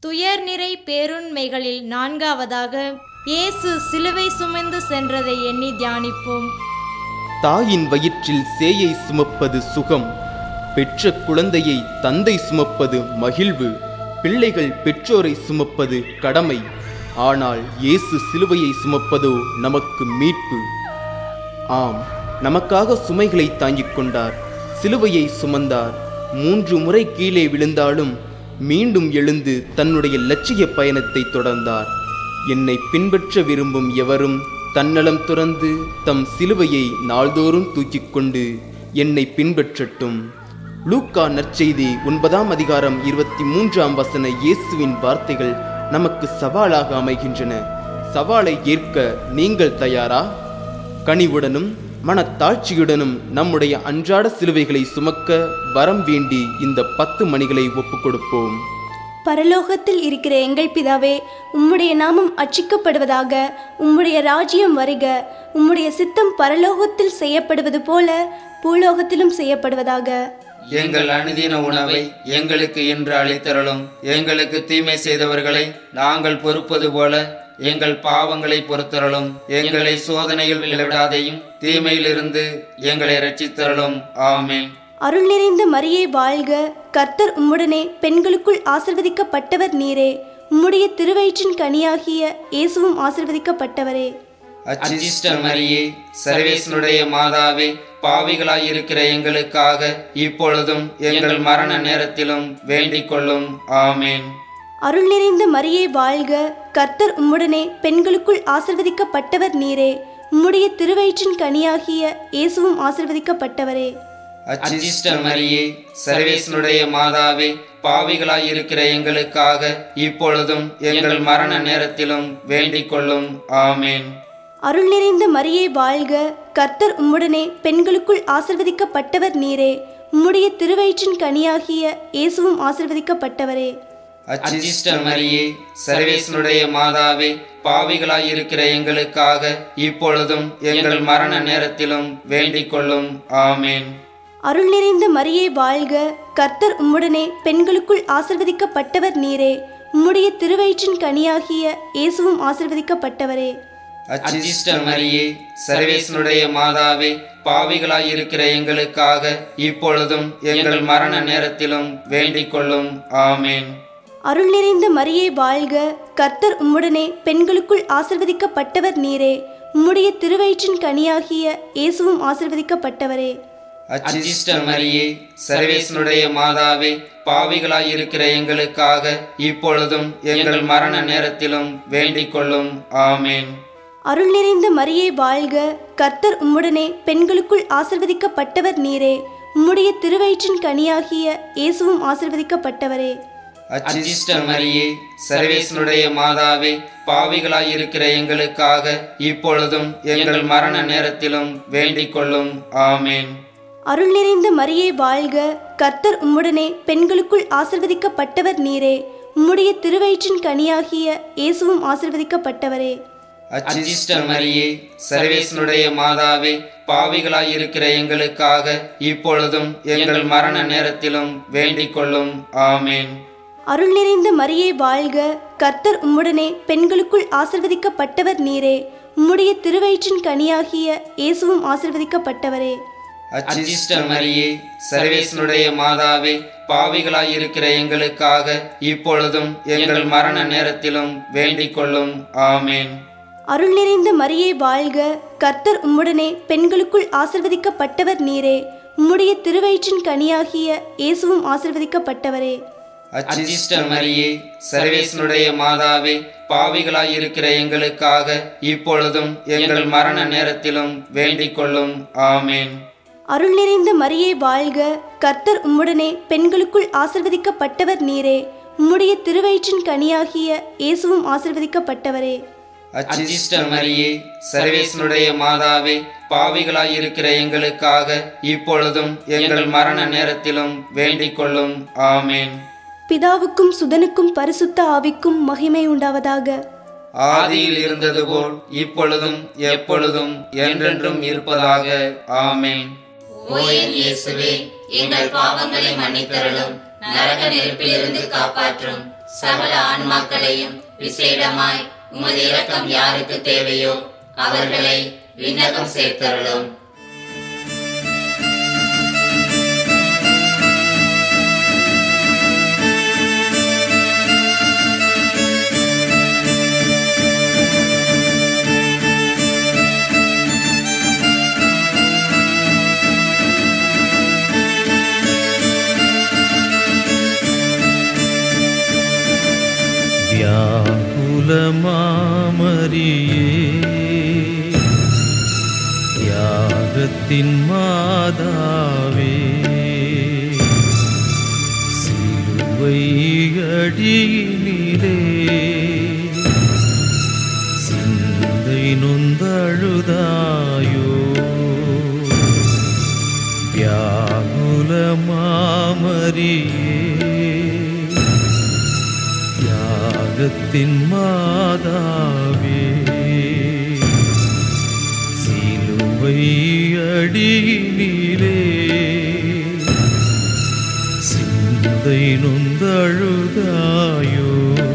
துயர்நிறை பேருண்மைகளில் நான்காவதாக இயேசு சிலுவை சுமந்து சென்றதை எண்ணி தியானிப்போம் தாயின் வயிற்றில் சேயை சுமப்பது சுகம் பெற்ற குழந்தையை தந்தை சுமப்பது மகிழ்வு பிள்ளைகள் பெற்றோரை சுமப்பது கடமை ஆனால் இயேசு சிலுவையை சுமப்பதோ நமக்கு மீட்பு ஆம் நமக்காக சுமைகளை தாங்கிக் கொண்டார் சிலுவையை சுமந்தார் மூன்று முறை கீழே விழுந்தாலும் மீண்டும் எழுந்து தன்னுடைய லட்சிய பயணத்தை தொடர்ந்தார் என்னை பின்பற்ற விரும்பும் எவரும் தன்னலம் துறந்து தம் சிலுவையை நாள்தோறும் தூக்கிக் கொண்டு என்னை பின்பற்றட்டும் லூக்கா நற்செய்தி ஒன்பதாம் அதிகாரம் இருபத்தி மூன்றாம் வசன இயேசுவின் வார்த்தைகள் நமக்கு சவாலாக அமைகின்றன சவாலை ஏற்க நீங்கள் தயாரா கனிவுடனும் மனத்தாட்சியுடனும் நம்முடைய அன்றாட சிலுவைகளை சுமக்க வரம் வேண்டி இந்த பத்து மணிகளை ஒப்புக் கொடுப்போம் பரலோகத்தில் இருக்கிற எங்கள் பிதாவே உம்முடைய நாமம் அச்சிக்கப்படுவதாக உம்முடைய ராஜ்யம் வருக உம்முடைய சித்தம் பரலோகத்தில் செய்யப்படுவது போல பூலோகத்திலும் செய்யப்படுவதாக எங்கள் அனுதின உணவை எங்களுக்கு இன்று அளித்தருளும் எங்களுக்கு தீமை செய்தவர்களை நாங்கள் பொறுப்பது போல எங்கள் பாவங்களை பொறுத்தருளும் எங்களை சோதனையில் விளைவிடாதையும் தீமையிலிருந்து எங்களை ரட்சித்தருளும் ஆமென் அருள் நிறைந்த மரியே வாழ்க கர்த்தர் உம்முடனே பெண்களுக்குள் ஆசிர்வதிக்கப்பட்டவர் நீரே உம்முடைய திருவயிற்றின் கனியாகிய இயேசுவும் ஆசிர்வதிக்கப்பட்டவரே அச்சிஷ்ட மரியே சர்வேசனுடைய மாதாவே பாவிகளாய் இருக்கிற எங்களுக்காக இப்பொழுதும் எங்கள் மரண நேரத்திலும் வேண்டிக் கொள்ளும் ஆமேன் அருள் நிறைந்த மரியே வாழ்க கர்த்தர் உம்முடனே பெண்களுக்குள் ஆசிர்வதிக்கப்பட்டவர் நீரே உம்முடைய திருவயிற்றின் கனியாகிய இயேசுவும் ஆசிர்வதிக்கப்பட்டவரே அச்சிஷ்ட மரியே சர்வேசனுடைய மாதாவே பாவிகளாய் இருக்கிற எங்களுக்காக இப்பொழுதும் எங்கள் மரண நேரத்திலும் வேண்டிக் கொள்ளும் ஆமேன் அருள் நிறைந்த மரியே வாழ்க கர்த்தர் உம்முடனே பெண்களுக்குள் ஆசிர்வதிக்கப்பட்டவர் நீரே உம்முடைய திருவயிற்றின் கனியாகிய இயேசுவும் ஆசிர்வதிக்கப்பட்டவரே அச்சிஷ்ட மரியே சர்வேசனுடைய மாதாவே பாவிகளாய் இருக்கிற எங்களுக்காக இப்பொழுதும் எங்கள் மரண நேரத்திலும் வேண்டிக் கொள்ளும் ஆமேன் அருள் நிறைந்த மரியே வாழ்க கர்த்தர் உம்முடனே பெண்களுக்குள் ஆசிர்வதிக்கப்பட்டவர் நீரே உம்முடைய திருவயிற்றின் கனியாகிய இயேசுவும் ஆசிர்வதிக்கப்பட்டவரே அச்சிஷ்ட மரியே சர்வேசனுடைய மாதாவே பாவிகளாய் இருக்கிற எங்களுக்காக இப்பொழுதும் எங்கள் மரண நேரத்திலும் வேண்டிக் கொள்ளும் ஆமேன் அருள் நிறைந்த மரியே வாழ்க கர்த்தர் உம்முடனே பெண்களுக்குள் ஆசிர்வதிக்கப்பட்டவர் நீரே உம்முடைய திருவயிற்றின் கனியாகிய இயேசுவும் ஆசிர்வதிக்கப்பட்டவரே அச்சிஷ்ட மரியே சர்வேசனுடைய மாதாவே பாவிகளாய் இருக்கிற எங்களுக்காக இப்பொழுதும் எங்கள் மரண நேரத்திலும் வேண்டிக் கொள்ளும் ஆமேன் அருள் நிறைந்த மரியே வாழ்க கர்த்தர் உம்முடனே பெண்களுக்குள் ஆசிர்வதிக்கப்பட்டவர் நீரே உம்முடைய திருவயிற்றின் கனியாகிய இயேசுவும் ஆசிர்வதிக்கப்பட்டவரே அச்சிஷ்ட மரியே சர்வேசனுடைய மாதாவே பாவிகளாய் இருக்கிற எங்களுக்காக இப்பொழுதும் எங்கள் மரண நேரத்திலும் வேண்டிக் கொள்ளும் ஆமேன் அருள் நிறைந்த மரியே வாழ்க கர்த்தர் உம்முடனே பெண்களுக்குள் ஆசிர்வதிக்கப்பட்டவர் நீரே உம்முடைய திருவயிற்றின் கனியாகிய இயேசுவும் ஆசிர்வதிக்கப்பட்டவரே அச்சிஷ்ட மரியே சர்வேசனுடைய மாதாவே பாவிகளாய் இருக்கிற எங்களுக்காக இப்பொழுதும் எங்கள் மரண நேரத்திலும் வேண்டிக் கொள்ளும் ஆமேன் அருள் நிறைந்த மரியே வாழ்க கர்த்தர் உம்முடனே பெண்களுக்குள் ஆசிர்வதிக்கப்பட்டவர் நீரே உம்முடைய திருவயிற்றின் கனியாகிய இயேசுவும் ஆசிர்வதிக்கப்பட்டவரே அச்சிஷ்ட மரியே சர்வேசனுடைய மாதாவே பாவிகளாய் இருக்கிற எங்களுக்காக இப்பொழுதும் எங்கள் மரண நேரத்திலும் வேண்டிக் கொள்ளும் ஆமேன் அருள் நிறைந்த மரியே வாழ்க கர்த்தர் உம்முடனே பெண்களுக்குள் ஆசிர்வதிக்கப்பட்டவர் நீரே உம்முடைய திருவயிற்றின் கனியாகிய இயேசுவும் ஆசிர்வதிக்கப்பட்டவரே அச்சிஷ்ட மரியே சர்வேசனுடைய மாதாவே பாவிகளாய் இருக்கிற எங்களுக்காக இப்பொழுதும் எங்கள் மரண நேரத்திலும் வேண்டிக் கொள்ளும் ஆமேன் அருள் நிறைந்த மரியே வாழ்க கர்த்தர் உம்முடனே பெண்களுக்குள் ஆசிர்வதிக்கப்பட்டவர் நீரே உம்முடைய திருவயிற்றின் கனியாகிய இயேசுவும் ஆசிர்வதிக்கப்பட்டவரே அச்சிஷ்ட மரியே சர்வேசனுடைய மாதாவே பாவிகளாய் இருக்கிற எங்களுக்காக இப்பொழுதும் எங்கள் மரண நேரத்திலும் வேண்டிக் கொள்ளும் ஆமேன் பிதாவுக்கும் சுதனுக்கும் பரிசுத்த ஆவிக்கும் மகிமை உண்டாவதாக ஆதியில் இருந்தது போல் இப்பொழுதும் எப்பொழுதும் என்றென்றும் இருப்பதாக ஆமேன் ஓ என் இயேசுவே எங்கள் பாவங்களை மன்னித்தருளும் நரக நெருப்பிலிருந்து காப்பாற்றும் சகல ஆன்மாக்களையும் விசேடமாய் உமது இரக்கம் யாருக்கு தேவையோ அவர்களை விண்ணகம் சேர்த்தருளும் வியாகுலமாமரியே யாகத்தின் மாதாவே சிலுவை அடியினிலே சிந்தை நொந்தழுதாயோ வியாகுலமாமரியே யாகத்தின் மாதாவே சிலுவை அடியினிலே சிந்தை நொந்தழுதாயோ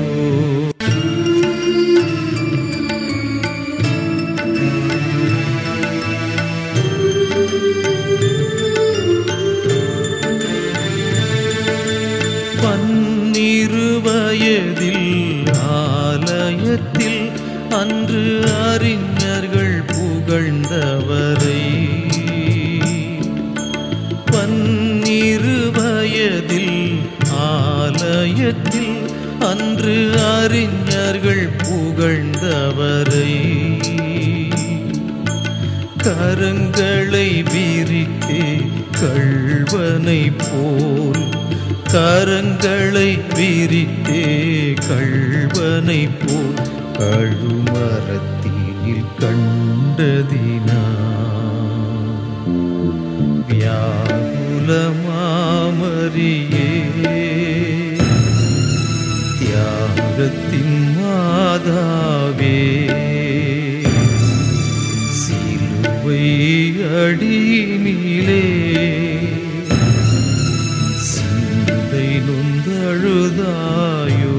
பன்னிரு வயதில் ஆலயத்தில் அன்று அறிஞர்கள் புகழ்ந்தவரை பன்னிரு வயதில் ஆலயத்தில் அன்று அறிஞர்கள் புகழ்ந்தவரை கரங்களை விரித்தே கள்வனை போல் கரங்களை விரித்தே கள்வனை போல் கழுமரத்தினில் கண்டதினா வியாகுலமாமரியே தியாகத்தின் மாதாவே சிலுவை அடியினிலே சிந்தை நொந்தழுதாயோ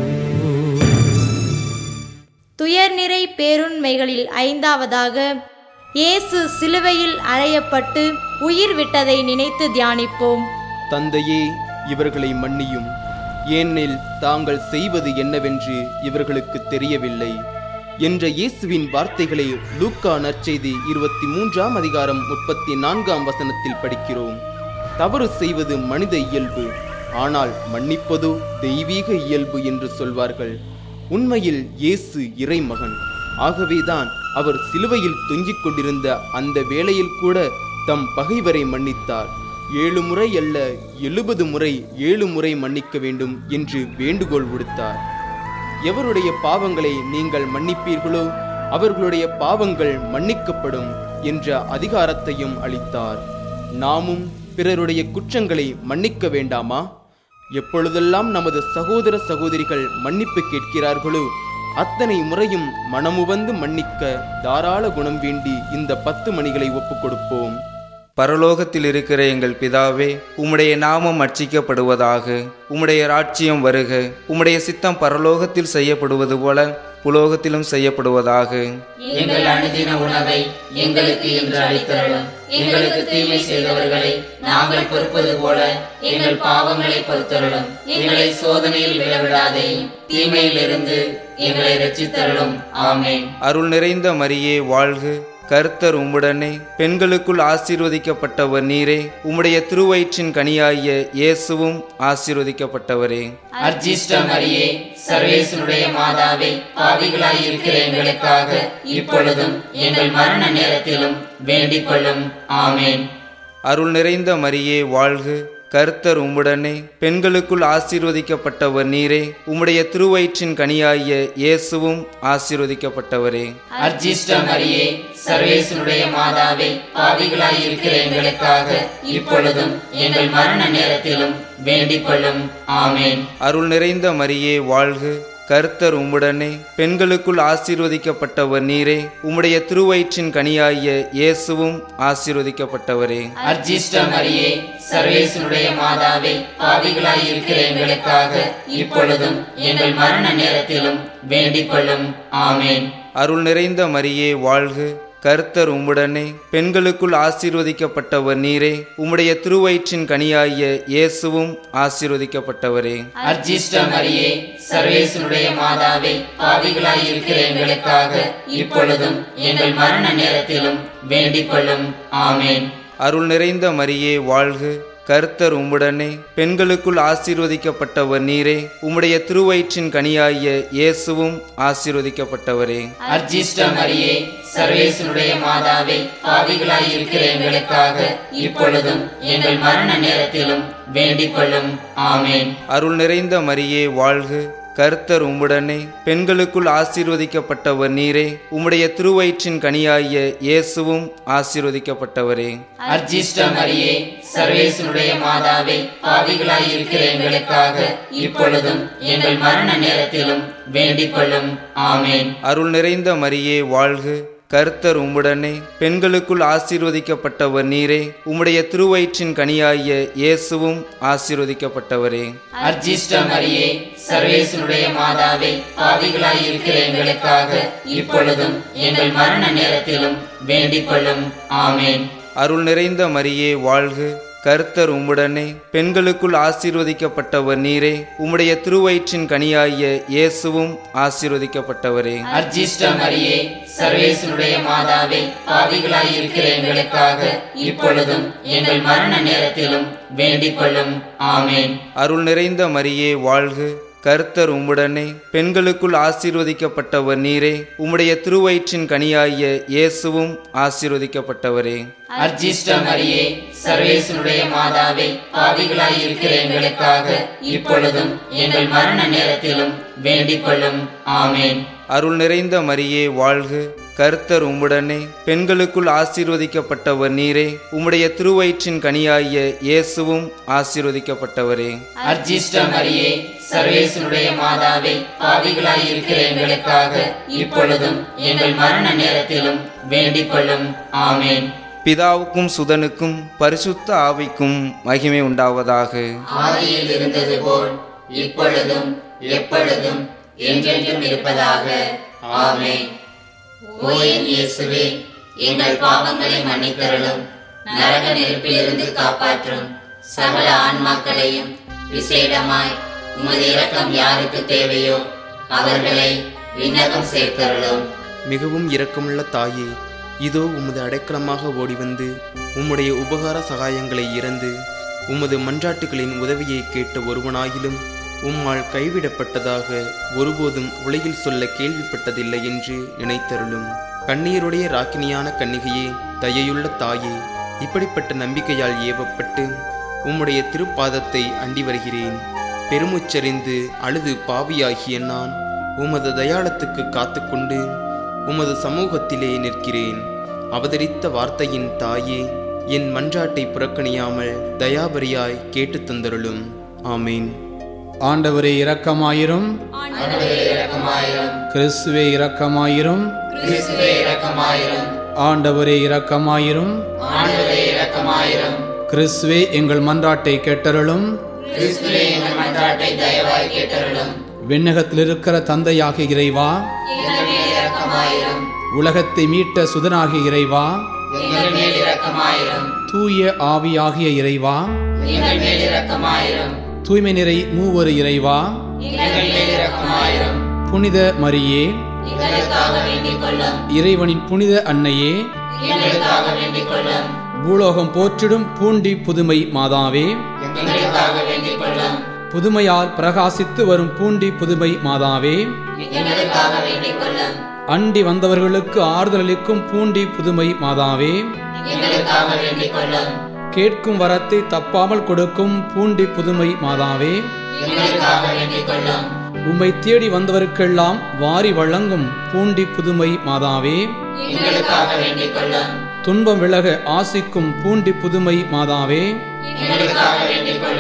துயர்நிறை பேருண்மைகளில் ஐந்தாவதாக இயேசு சிலுவையில் அறையப்பட்டு உயிர் விட்டதை நினைத்து தியானிப்போம் தந்தையே இவர்களை மன்னியும் ஏனெனில் தாங்கள் செய்வது என்னவென்று இவர்களுக்கு தெரியவில்லை என்ற இயேசுவின் வார்த்தைகளை லூக்கா நற்செய்தி இருபத்தி மூன்றாம் அதிகாரம் முப்பத்தி நான்காம் வசனத்தில் படிக்கிறோம் தவறு செய்வது மனித இயல்பு ஆனால் மன்னிப்பதோ தெய்வீக இயல்பு என்று சொல்வார்கள் உண்மையில் இயேசு இறைமகன் ஆகவேதான் அவர் சிலுவையில் தொங்கிக் கொண்டிருந்த அந்த வேளையில் கூட தம் பகைவரை மன்னித்தார் ஏழு முறை அல்ல எழுபது முறை ஏழு முறை மன்னிக்க வேண்டும் என்று வேண்டுகோள் விடுத்தார் எவருடைய பாவங்களை நீங்கள் மன்னிப்பீர்களோ அவர்களுடைய பாவங்கள் மன்னிக்கப்படும் என்ற அதிகாரத்தையும் அளித்தார் நாமும் பிறருடைய குற்றங்களை மன்னிக்க வேண்டாமா எப்பொழுதெல்லாம் நமது சகோதர சகோதரிகள் மன்னிப்பு கேட்கிறார்களோ அத்தனை முறையும் மனமுவந்து மன்னிக்க தாராள குணம் வேண்டி இந்த பத்து மணிகளை ஒப்புக் கொடுப்போம் பரலோகத்தில் இருக்கிற எங்கள் பிதாவே உம்முடைய நாமம் அர்ச்சிக்கப்படுவதாக உம்முடைய ராட்சியம் வருக உம்முடைய சித்தம் பரலோகத்தில் செய்யப்படுவது போல புலோகத்திலும் செய்யப்படுவதாக எங்கள் அனுதின உணவை எங்களுக்கு இன்று அளித்தருளும் எங்களுக்கு தீமை செய்தவர்களை நாங்கள் பொறுப்பது போல எங்கள் பாவங்களை பொறுத்தருளும் எங்களை சோதனையில் விழவிடாதேயும் தீமையிலிருந்து எங்களை ரட்சித்தருளும் ஆமென் அருள் நிறைந்த மரியே வாழ்க கர்த்தர் உம்முடனே பெண்களுக்குள் ஆசீர்வதிக்கப்பட்டவர் நீரே உம்முடைய திருவயிற்றின் கனியாகிய இயேசுவும் ஆசீர்வதிக்கப்பட்டவரே அர்ஜிஷ்ட மரியே சர்வேசனுடைய மாதாவே பாவிகளாய் இருக்கிற எங்களுக்காக இப்பொழுதும் எங்கள் மரண நேரத்திலும் வேண்டிக் கொள்ளும் ஆமென் அருள் நிறைந்த மரியே வாழ்க கர்த்தர் உம்முடனே பெண்களுக்குள் ஆசீர்வதிக்கப்பட்டவர் நீரே உம்முடைய திருவயிற்றின் கனியாகிய இயேசுவும் ஆசீர்வதிக்கப்பட்டவரே அர்ஜிஷ்ட மரியே சர்வேசனுடைய மாதாவே பாவிகளாய் இருக்கிற எங்களுக்காக இப்பொழுதும் எங்கள் மரண நேரத்திலும் வேண்டிக் கொள்ளும் ஆமென் அருள் நிறைந்த மரியே வாழ்க கர்த்தர் உம்முடனே பெண்களுக்குள் ஆசீர்வதிக்கப்பட்டவர் நீரே உம்முடைய திருவயிற்றின் கனியாகிய இயேசுவும் ஆசீர்வதிக்கப்பட்டவரே அர்ஜிஷ்ட மரியே சர்வேசனுடைய மாதாவே பாவிகளாய் இருக்கிற எங்களுக்காக இப்பொழுதும் எங்கள் மரண நேரத்திலும் வேண்டிக் கொள்ளும் ஆமேன் அருள் நிறைந்த மரியே வாழ்க கர்த்தர் உம்முடனே பெண்களுக்குள் ஆசீர்வதிக்கப்பட்டவர் நீரே உம்முடைய திருவயிற்றின் கனியாகிய இயேசுவும் ஆசீர்வதிக்கப்பட்டவரே அர்ஜிஷ்ட மரியே சர்வேசனுடைய மாதாவே பாவிகளாய் இருக்கிற எங்களுக்காக இப்பொழுதும் எங்கள் மரண நேரத்திலும் வேண்டிக் கொள்ளும் ஆமேன் அருள் நிறைந்த மரியே வாழ்க கர்த்தர் உம்முடனே பெண்களுக்குள் ஆசீர்வதிக்கப்பட்டவர் நீரே உம்முடைய திருவயிற்றின் கனியாகிய இயேசுவும் ஆசீர்வதிக்கப்பட்டவரே அர்ஜிஷ்ட மரியே சர்வேசனுடைய மாதாவே பாவிகளாய் இருக்கிற எங்களுக்காக இப்பொழுதும் எங்கள் மரண நேரத்திலும் வேண்டிக் கொள்ளும் ஆமேன் அருள் நிறைந்த மரியே வாழ்க கர்த்தர் உம்முடனே பெண்களுக்குள் ஆசீர்வதிக்கப்பட்டவர் நீரே உம்முடைய திருவயிற்றின் கனியாகிய இயேசுவும் ஆசீர்வதிக்கப்பட்டவரே அர்ஜிஷ்ட மரியே சர்வேசனுடைய மாதாவே பாவிகளாய் இருக்கிற எங்களுக்காக இப்பொழுதும் எங்கள் மரண நேரத்திலும் வேண்டிக் கொள்ளும் ஆமேன் அருள் நிறைந்த மரியே வாழ்க கர்த்தர் உம்முடனே பெண்களுக்குள் ஆசீர்வதிக்கப்பட்டவர் நீரே உம்முடைய திருவயிற்றின் கனியாகிய இயேசுவும் ஆசீர்வதிக்கப்பட்டவரே அர்ஜிஷ்ட மரியே சர்வேசனுடைய மாதாவே பாவிகளாய் இருக்கிற எங்களுக்காக இப்பொழுதும் எங்கள் மரண நேரத்திலும் வேண்டிக் கொள்ளும் ஆமேன் அருள் நிறைந்த மரியே வாழ்க கர்த்தர் உம்முடனே பெண்களுக்குள் ஆசீர்வதிக்கப்பட்டவர் நீரே உம்முடைய திருவயிற்றின் கனியாகிய இயேசுவும் ஆசீர்வதிக்கப்பட்டவரே அர்ஜிஷ்ட மரியே சர்வேசனுடைய மாதாவே பாவிகளாய் இருக்கிற எங்களுக்காக இப்பொழுதும் எங்கள் மரண நேரத்திலும் வேண்டிக் கொள்ளும் ஆமேன் அருள் நிறைந்த மரியே வாழ்க கர்த்தர் உம்முடனே பெண்களுக்குள் ஆசீர்வதிக்கப்பட்டவர் நீரே உம்முடைய திருவயிற்றின் கனியாகிய இயேசுவும் ஆசீர்வதிக்கப்பட்டவரே அர்ஜிஷ்ட மரியே சர்வேசனுடைய மாதாவே பாவிகளாய் இருக்கிற எங்களுக்காக இப்பொழுதும் எங்கள் மரண நேரத்திலும் வேண்டிக் கொள்ளும் ஆமேன் அருள் நிறைந்த மரியே வாழ்க கர்த்தர் உம்முடனே பெண்களுக்குள் ஆசீர்வதிக்கப்பட்டவர் நீரே உம்முடைய திருவயிற்றின் கனியாகிய இயேசுவும் ஆசீர்வதிக்கப்பட்டவரே அர்ஜிஷ்ட மரியே சர்வேசனுடைய மாதாவே பாவிகளாய் இருக்கிற எங்களுக்காக இப்பொழுதும் எங்கள் மரண நேரத்திலும் வேண்டிக் கொள்ளும் ஆமேன் பிதாவுக்கும் சுதனுக்கும் பரிசுத்த ஆவிக்கும் மகிமை உண்டாவதாக ஆதியில் இருந்தது போல் இப்பொழுதும் எப்பொழுதும் என்றென்றும் இருப்பதாக ஆமென் ஓ என் இயேசுவே எங்கள் பாவங்களை மன்னித்தருளும் நரக நெருப்பிலிருந்து காப்பாற்றும் சகல ஆன்மாக்களையும் விசேடமாய் உமது இரக்கம் யாருக்கு தேவையோ அவர்களை விண்ணகம் சேர்த்தருளும் மிகவும் இரக்கமுள்ள தாயே இதோ உமது அடைக்கலமாக ஓடி வந்து உம்முடைய உபகார சகாயங்களை இறந்து உமது மன்றாட்டுகளின் உதவியை கேட்ட ஒருவனாயிலும் உம்மால் கைவிடப்பட்டதாக ஒருபோதும் உலகில் சொல்ல கேள்விப்பட்டதில்லை என்று நினைத்தருளும் கண்ணீருடைய ராக்கினியான கன்னிகையே தயையுள்ள தாயே இப்படிப்பட்ட நம்பிக்கையால் ஏவப்பட்டு உம்முடைய திருப்பாதத்தை அண்டி வருகிறேன் பெருமுச்சரிந்து அழுது பாவியாகிய நான் உமது தயாளத்துக்கு காத்துக்கொண்டு உமது சமூகத்திலே நிற்கிறேன் அவதரித்த வார்த்தையின் தாயே என் மன்றாட்டை புறக்கணியாமல் தயாபரியாய் கேட்டு தந்தருளும் ஆமேன் ஆண்டவரே இரக்கமாயிரும் ஆண்டவரே இரக்கமாயிரும் கிறிஸ்துவே இரக்கமாயிரும் கிறிஸ்துவே இரக்கமாயிரும் ஆண்டவரே இரக்கமாயிரும் ஆண்டவரே இரக்கமாயிரும் கிறிஸ்துவே எங்கள் மன்றாட்டை கேட்டருளும் கிறிஸ்துவே எங்கள் மன்றாட்டை தயவாய் கேட்டருளும் விண்ணகத்தில் இருக்கிற தந்தையாகிய இறைவா எங்கள் மேல் இரக்கமாயிரும் உலகத்தை மீட்ட சுதனாகிய இறைவா எங்கள் மேல் இரக்கமாயிரும் தூய ஆவியாகிய இறைவா எங்கள் மேல் இரக்கமாயிரும் தூய்மை நிறை மூவரு இறைவா எங்கள் மேல் இரக்கமாயிரும் புனித மரியே எங்களுக்காக வேண்டிக் கொள்ளும் இறைவனின் புனித அன்னையே எங்களுக்காக வேண்டிக் கொள்ளும் பூலோகம் போற்றிடும் பூண்டி புதுமை மாதாவே எங்களுக்காக வேண்டிக் கொள்ளும் புதுமையால் பிரகாசித்து வரும் பூண்டி புதுமை மாதாவே எங்களுக்காக வேண்டிக் கொள்ளும் அண்டி வந்தவர்களுக்கு ஆறுதலளிக்கும் பூண்டி புதுமை மாதாவே எங்களுக்காக வேண்டிக் கொள்ளும் கேட்கும் வரத்தை தப்பாமல் கொடுக்கும் பூண்டி புதுமை மாதாவே எங்களுக்காக வேண்டிக் கொள்ளும் உம்மை தேடி வந்தவருக்கெல்லாம் வாரி வழங்கும் பூண்டி புதுமை மாதாவே எங்களுக்காக வேண்டிக் கொள்ளும் துன்பம் விலக ஆசிக்கும் பூண்டி புதுமை மாதாவே எங்களுக்காக வேண்டிக் கொள்ளும்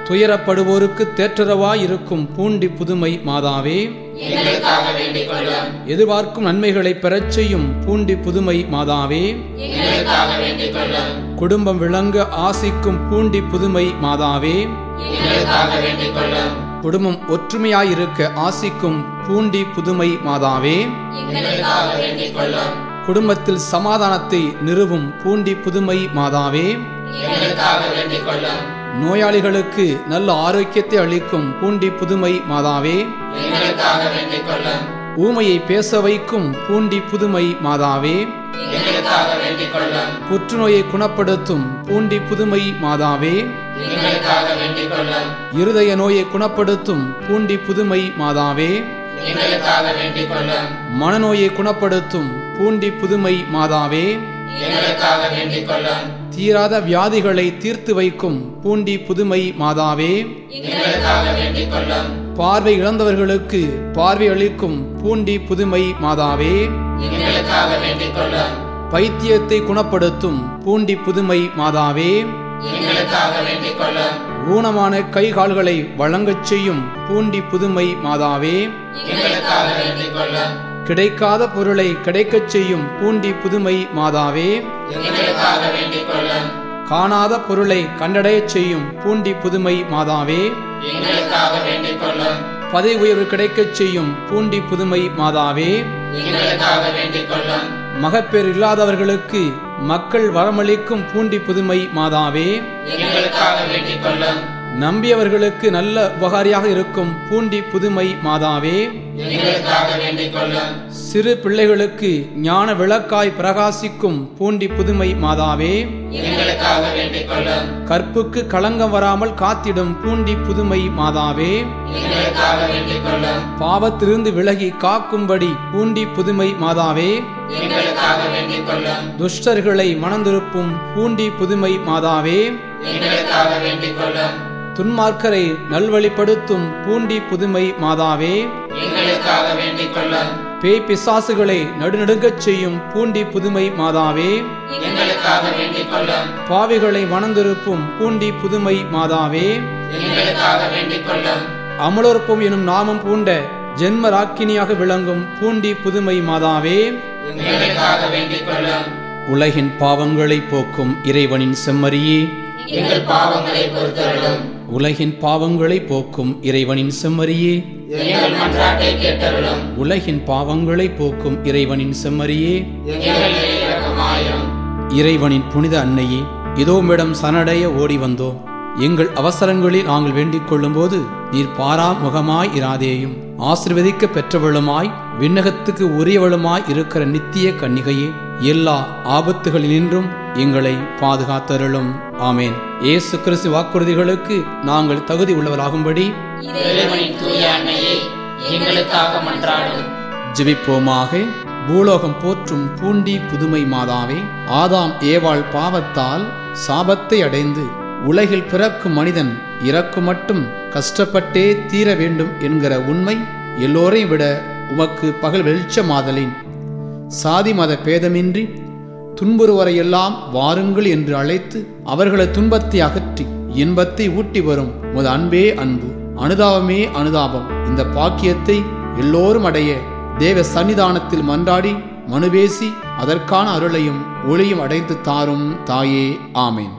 துயரப்படுவோருக்கு தேற்றரவாயிருக்கும் பூண்டி புதுமை மாதாவே எங்களுக்காக வேண்டிக் கொள்ளும் எதிர்பார்க்கும் நன்மைகளை பெறச் செய்யும் பூண்டி புதுமை மாதாவே எங்களுக்காக வேண்டிக் கொள்ளும் குடும்பம் விளங்க ஆசிக்கும் பூண்டி புதுமை மாதாவே எங்களுக்காக வேண்டிக் கொள்ளும் குடும்பம் ஒற்றுமையாயிருக்க ஆசிக்கும் பூண்டி புதுமை மாதாவே எங்களுக்காக வேண்டிக் கொள்ளும் குடும்பத்தில் சமாதானத்தை நிறுவும் பூண்டி புதுமை மாதாவே எங்களுக்காக வேண்டிக் கொள்ளும் நோயாளிகளுக்கு நல்ல ஆரோக்கியத்தை அளிக்கும் பூண்டி புதுமை மாதாவே எங்களுக்காக வேண்டிக் கொள்ளும் ஊமையை பேச வைக்கும் பூண்டி புதுமை மாதாவே எங்களுக்காக வேண்டிக் கொள்ளும் புற்றுநோயை குணப்படுத்தும் பூண்டி புதுமை மாதாவே எங்களுக்காக வேண்டிக் கொள்ளும் இருதய நோயை குணப்படுத்தும் பூண்டி புதுமை மாதாவே எங்களுக்காக வேண்டிக் கொள்ளும் மனநோயை குணப்படுத்தும் பூண்டி புதுமை மாதாவே எங்களுக்காக வேண்டிக் கொள்ளும் தீராத வியாதிகளை தீர்த்து வைக்கும் பூண்டி புதுமை மாதாவே எங்களுக்காக வேண்டிக் கொள்ளும் பார்வை இழந்தவர்களுக்கு பார்வை அளிக்கும் பூண்டி புதுமை மாதாவே எங்களுக்காக வேண்டிக் கொள்ளும் பைத்தியத்தை குணப்படுத்தும் பூண்டி புதுமை மாதாவே எங்களுக்காக வேண்டிக் கொள்ளும் ஊனமான கை கால்களை வழங்கச் செய்யும் பூண்டி புதுமை மாதாவே எங்களுக்காக வேண்டிக் கொள்ளும் கிடைக்காத பொருளை கிடைக்கச் செய்யும் பூண்டி புதுமை மாதாவே எங்களுக்காக வேண்டிக் கொள்ளும் காணாத பொருளை கண்டடையச் செய்யும் பூண்டி புதுமை மாதாவே எங்களுக்காக வேண்டிக் கொள்ளும் பதவி உயர்வு கிடைக்கச் செய்யும் பூண்டி புதுமை மாதாவே எங்களுக்காக வேண்டிக் கொள்ளும் மகப்பேறு இல்லாதவர்களுக்கு மக்கள் வரமளிக்கும் பூண்டி புதுமை மாதாவே எங்களுக்காக வேண்டிக் கொள்ளும் நம்பியவர்களுக்கு நல்ல உபகாரியாக இருக்கும் பூண்டி புதுமை மாதாவே எங்களுக்காக வேண்டிக் கொள்ளும் சிறு பிள்ளைகளுக்கு ஞான விளக்காய் பிரகாசிக்கும் பூண்டி புதுமை மாதாவே எங்களுக்காக வேண்டிக் கொள்ளும் கற்புக்கு களங்கம் வராமல் காத்திடும் பூண்டி புதுமை மாதாவே எங்களுக்காக வேண்டிக் கொள்ளும் பாவத்திலிருந்து விலகி காக்கும்படி பூண்டி புதுமை மாதாவே எங்களுக்காக வேண்டிக் கொள்ளும் துஷ்டர்களை மணந்திருப்பும் பூண்டி புதுமை மாதாவே எங்களுக்காக வேண்டிக் கொள்ளும் துன்மார்க்கரை நல்வழிப்படுத்தும் பூண்டி புதுமை மாதாவே எங்களுக்காக வேண்டிக் கொள்ளும் பேய் பிசாசுகளை நடுநடுங்கச் செய்யும் பூண்டி புதுமை மாதாவே எங்களுக்காக வேண்டிக் கொள்ளும் பாவிகளை மணந்திருப்பும் பூண்டி புதுமை மாதாவே எங்களுக்காக வேண்டிக் கொள்ளும் அமலோற்பம் எனும் நாமம் பூண்ட ஜென்ம ராக்கினியாக விளங்கும் பூண்டி புதுமை மாதாவே எங்களுக்காக வேண்டிக் கொள்ளும் உலகின் பாவங்களை போக்கும் இறைவனின் செம்மறியே எங்கள் பாவங்களை பொறுத்தருளும் உலகின் பாவங்களை போக்கும் இறைவனின் செம்மறியே எங்கள் மன்றாட்டை கேட்டருளும் உலகின் பாவங்களை போக்கும் இறைவனின் செம்மறியே எங்கள் மேல் இரக்கமாயிரும் இறைவனின் புனித அன்னையே இதோ மேடம் சனடைய ஓடி வந்தோம் எங்கள் அவசரங்களில் நாங்கள் வேண்டிக் கொள்ளும்போது நீர் பாரா முகமாய் இராதேயும் ஆசிர்வதிக்க பெற்றவளுமாய் விண்ணகத்துக்கு உரியவளுமாய் இருக்கிற நித்திய கன்னிகையே எல்லா ஆபத்துகளினின்றும் எங்களை பாதுகாத்தருளும் ஆமேன் இயேசு கிறிஸ்து வாக்குறுதிகளுக்கு நாங்கள் தகுதி உள்ளவராகும்படி இறைவனின் தூய அன்னையே எங்களுக்காக மன்றாடும் ஜெபிப்போமாக பூலோகம் போற்றும் பூண்டி புதுமை மாதாவே ஆதாம் ஏவாள் பாவத்தால் சாபத்தை அடைந்து உலகில் பிறக்கும் மனிதன் இறக்கும் மட்டும் கஷ்டப்பட்டே தீர வேண்டும் என்கிற உண்மை எல்லோரையும் விட உமக்கு பகல் வெளிச்சமாதலின் சாதி மத பேதமின்றி துன்புறுவரையெல்லாம் வாருங்கள் என்று அழைத்து அவர்களது துன்பத்தை அகற்றி இன்பத்தை ஊட்டி வரும் உமது அன்பே அன்பு அனுதாபமே அனுதாபம் இந்த பாக்கியத்தை எல்லோரும் அடைய தேவ சன்னிதானத்தில் மன்றாடி மனுபேசி அதற்கான அருளையும் ஒளியும் அடைந்து தாரும் தாயே ஆமேன்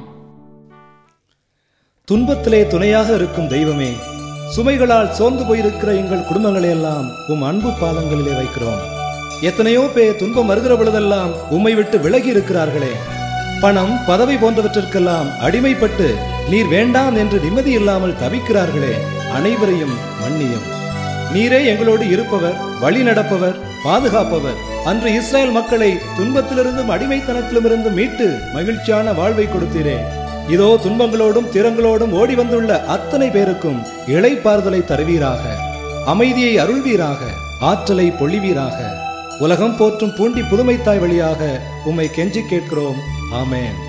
துன்பத்திலே துணையாக இருக்கும் தெய்வமே சுமைகளால் சோர்ந்து போயிருக்கிற எங்கள் குடும்பங்களை எல்லாம் உம் அன்பு பாதங்களிலே வைக்கிறோம் எத்தனையோ பேர் துன்பம் வருகிற பொழுதெல்லாம் உம்மை விட்டு விலகி இருக்கிறார்களே பணம் பதவி போன்றவற்றிற்கெல்லாம் அடிமைப்பட்டு நீர் வேண்டாம் என்று நிம்மதி இல்லாமல் தவிக்கிறார்களே அனைவரையும் மன்னியும் நீரே எங்களோடு இருப்பவர் வழி நடப்பவர் பாதுகாப்பவர் அன்று இஸ்ரேல் மக்களை துன்பத்திலிருந்தும் அடிமைத்தனத்திலுமிருந்து மீட்டு மகிழ்ச்சியான வாழ்வை கொடுத்தீரே இதோ துன்பங்களோடும் திறங்களோடும் ஓடி வந்துள்ள அத்தனை பேருக்கும் இளைப்பாறுதலை தருவீராக அமைதியை அருள்வீராக ஆற்றலை பொழிவீராக உலகம் போற்றும் பூண்டி புதுமைத்தாய் வழியாக உம்மை கெஞ்சி கேட்கிறோம் ஆமேன்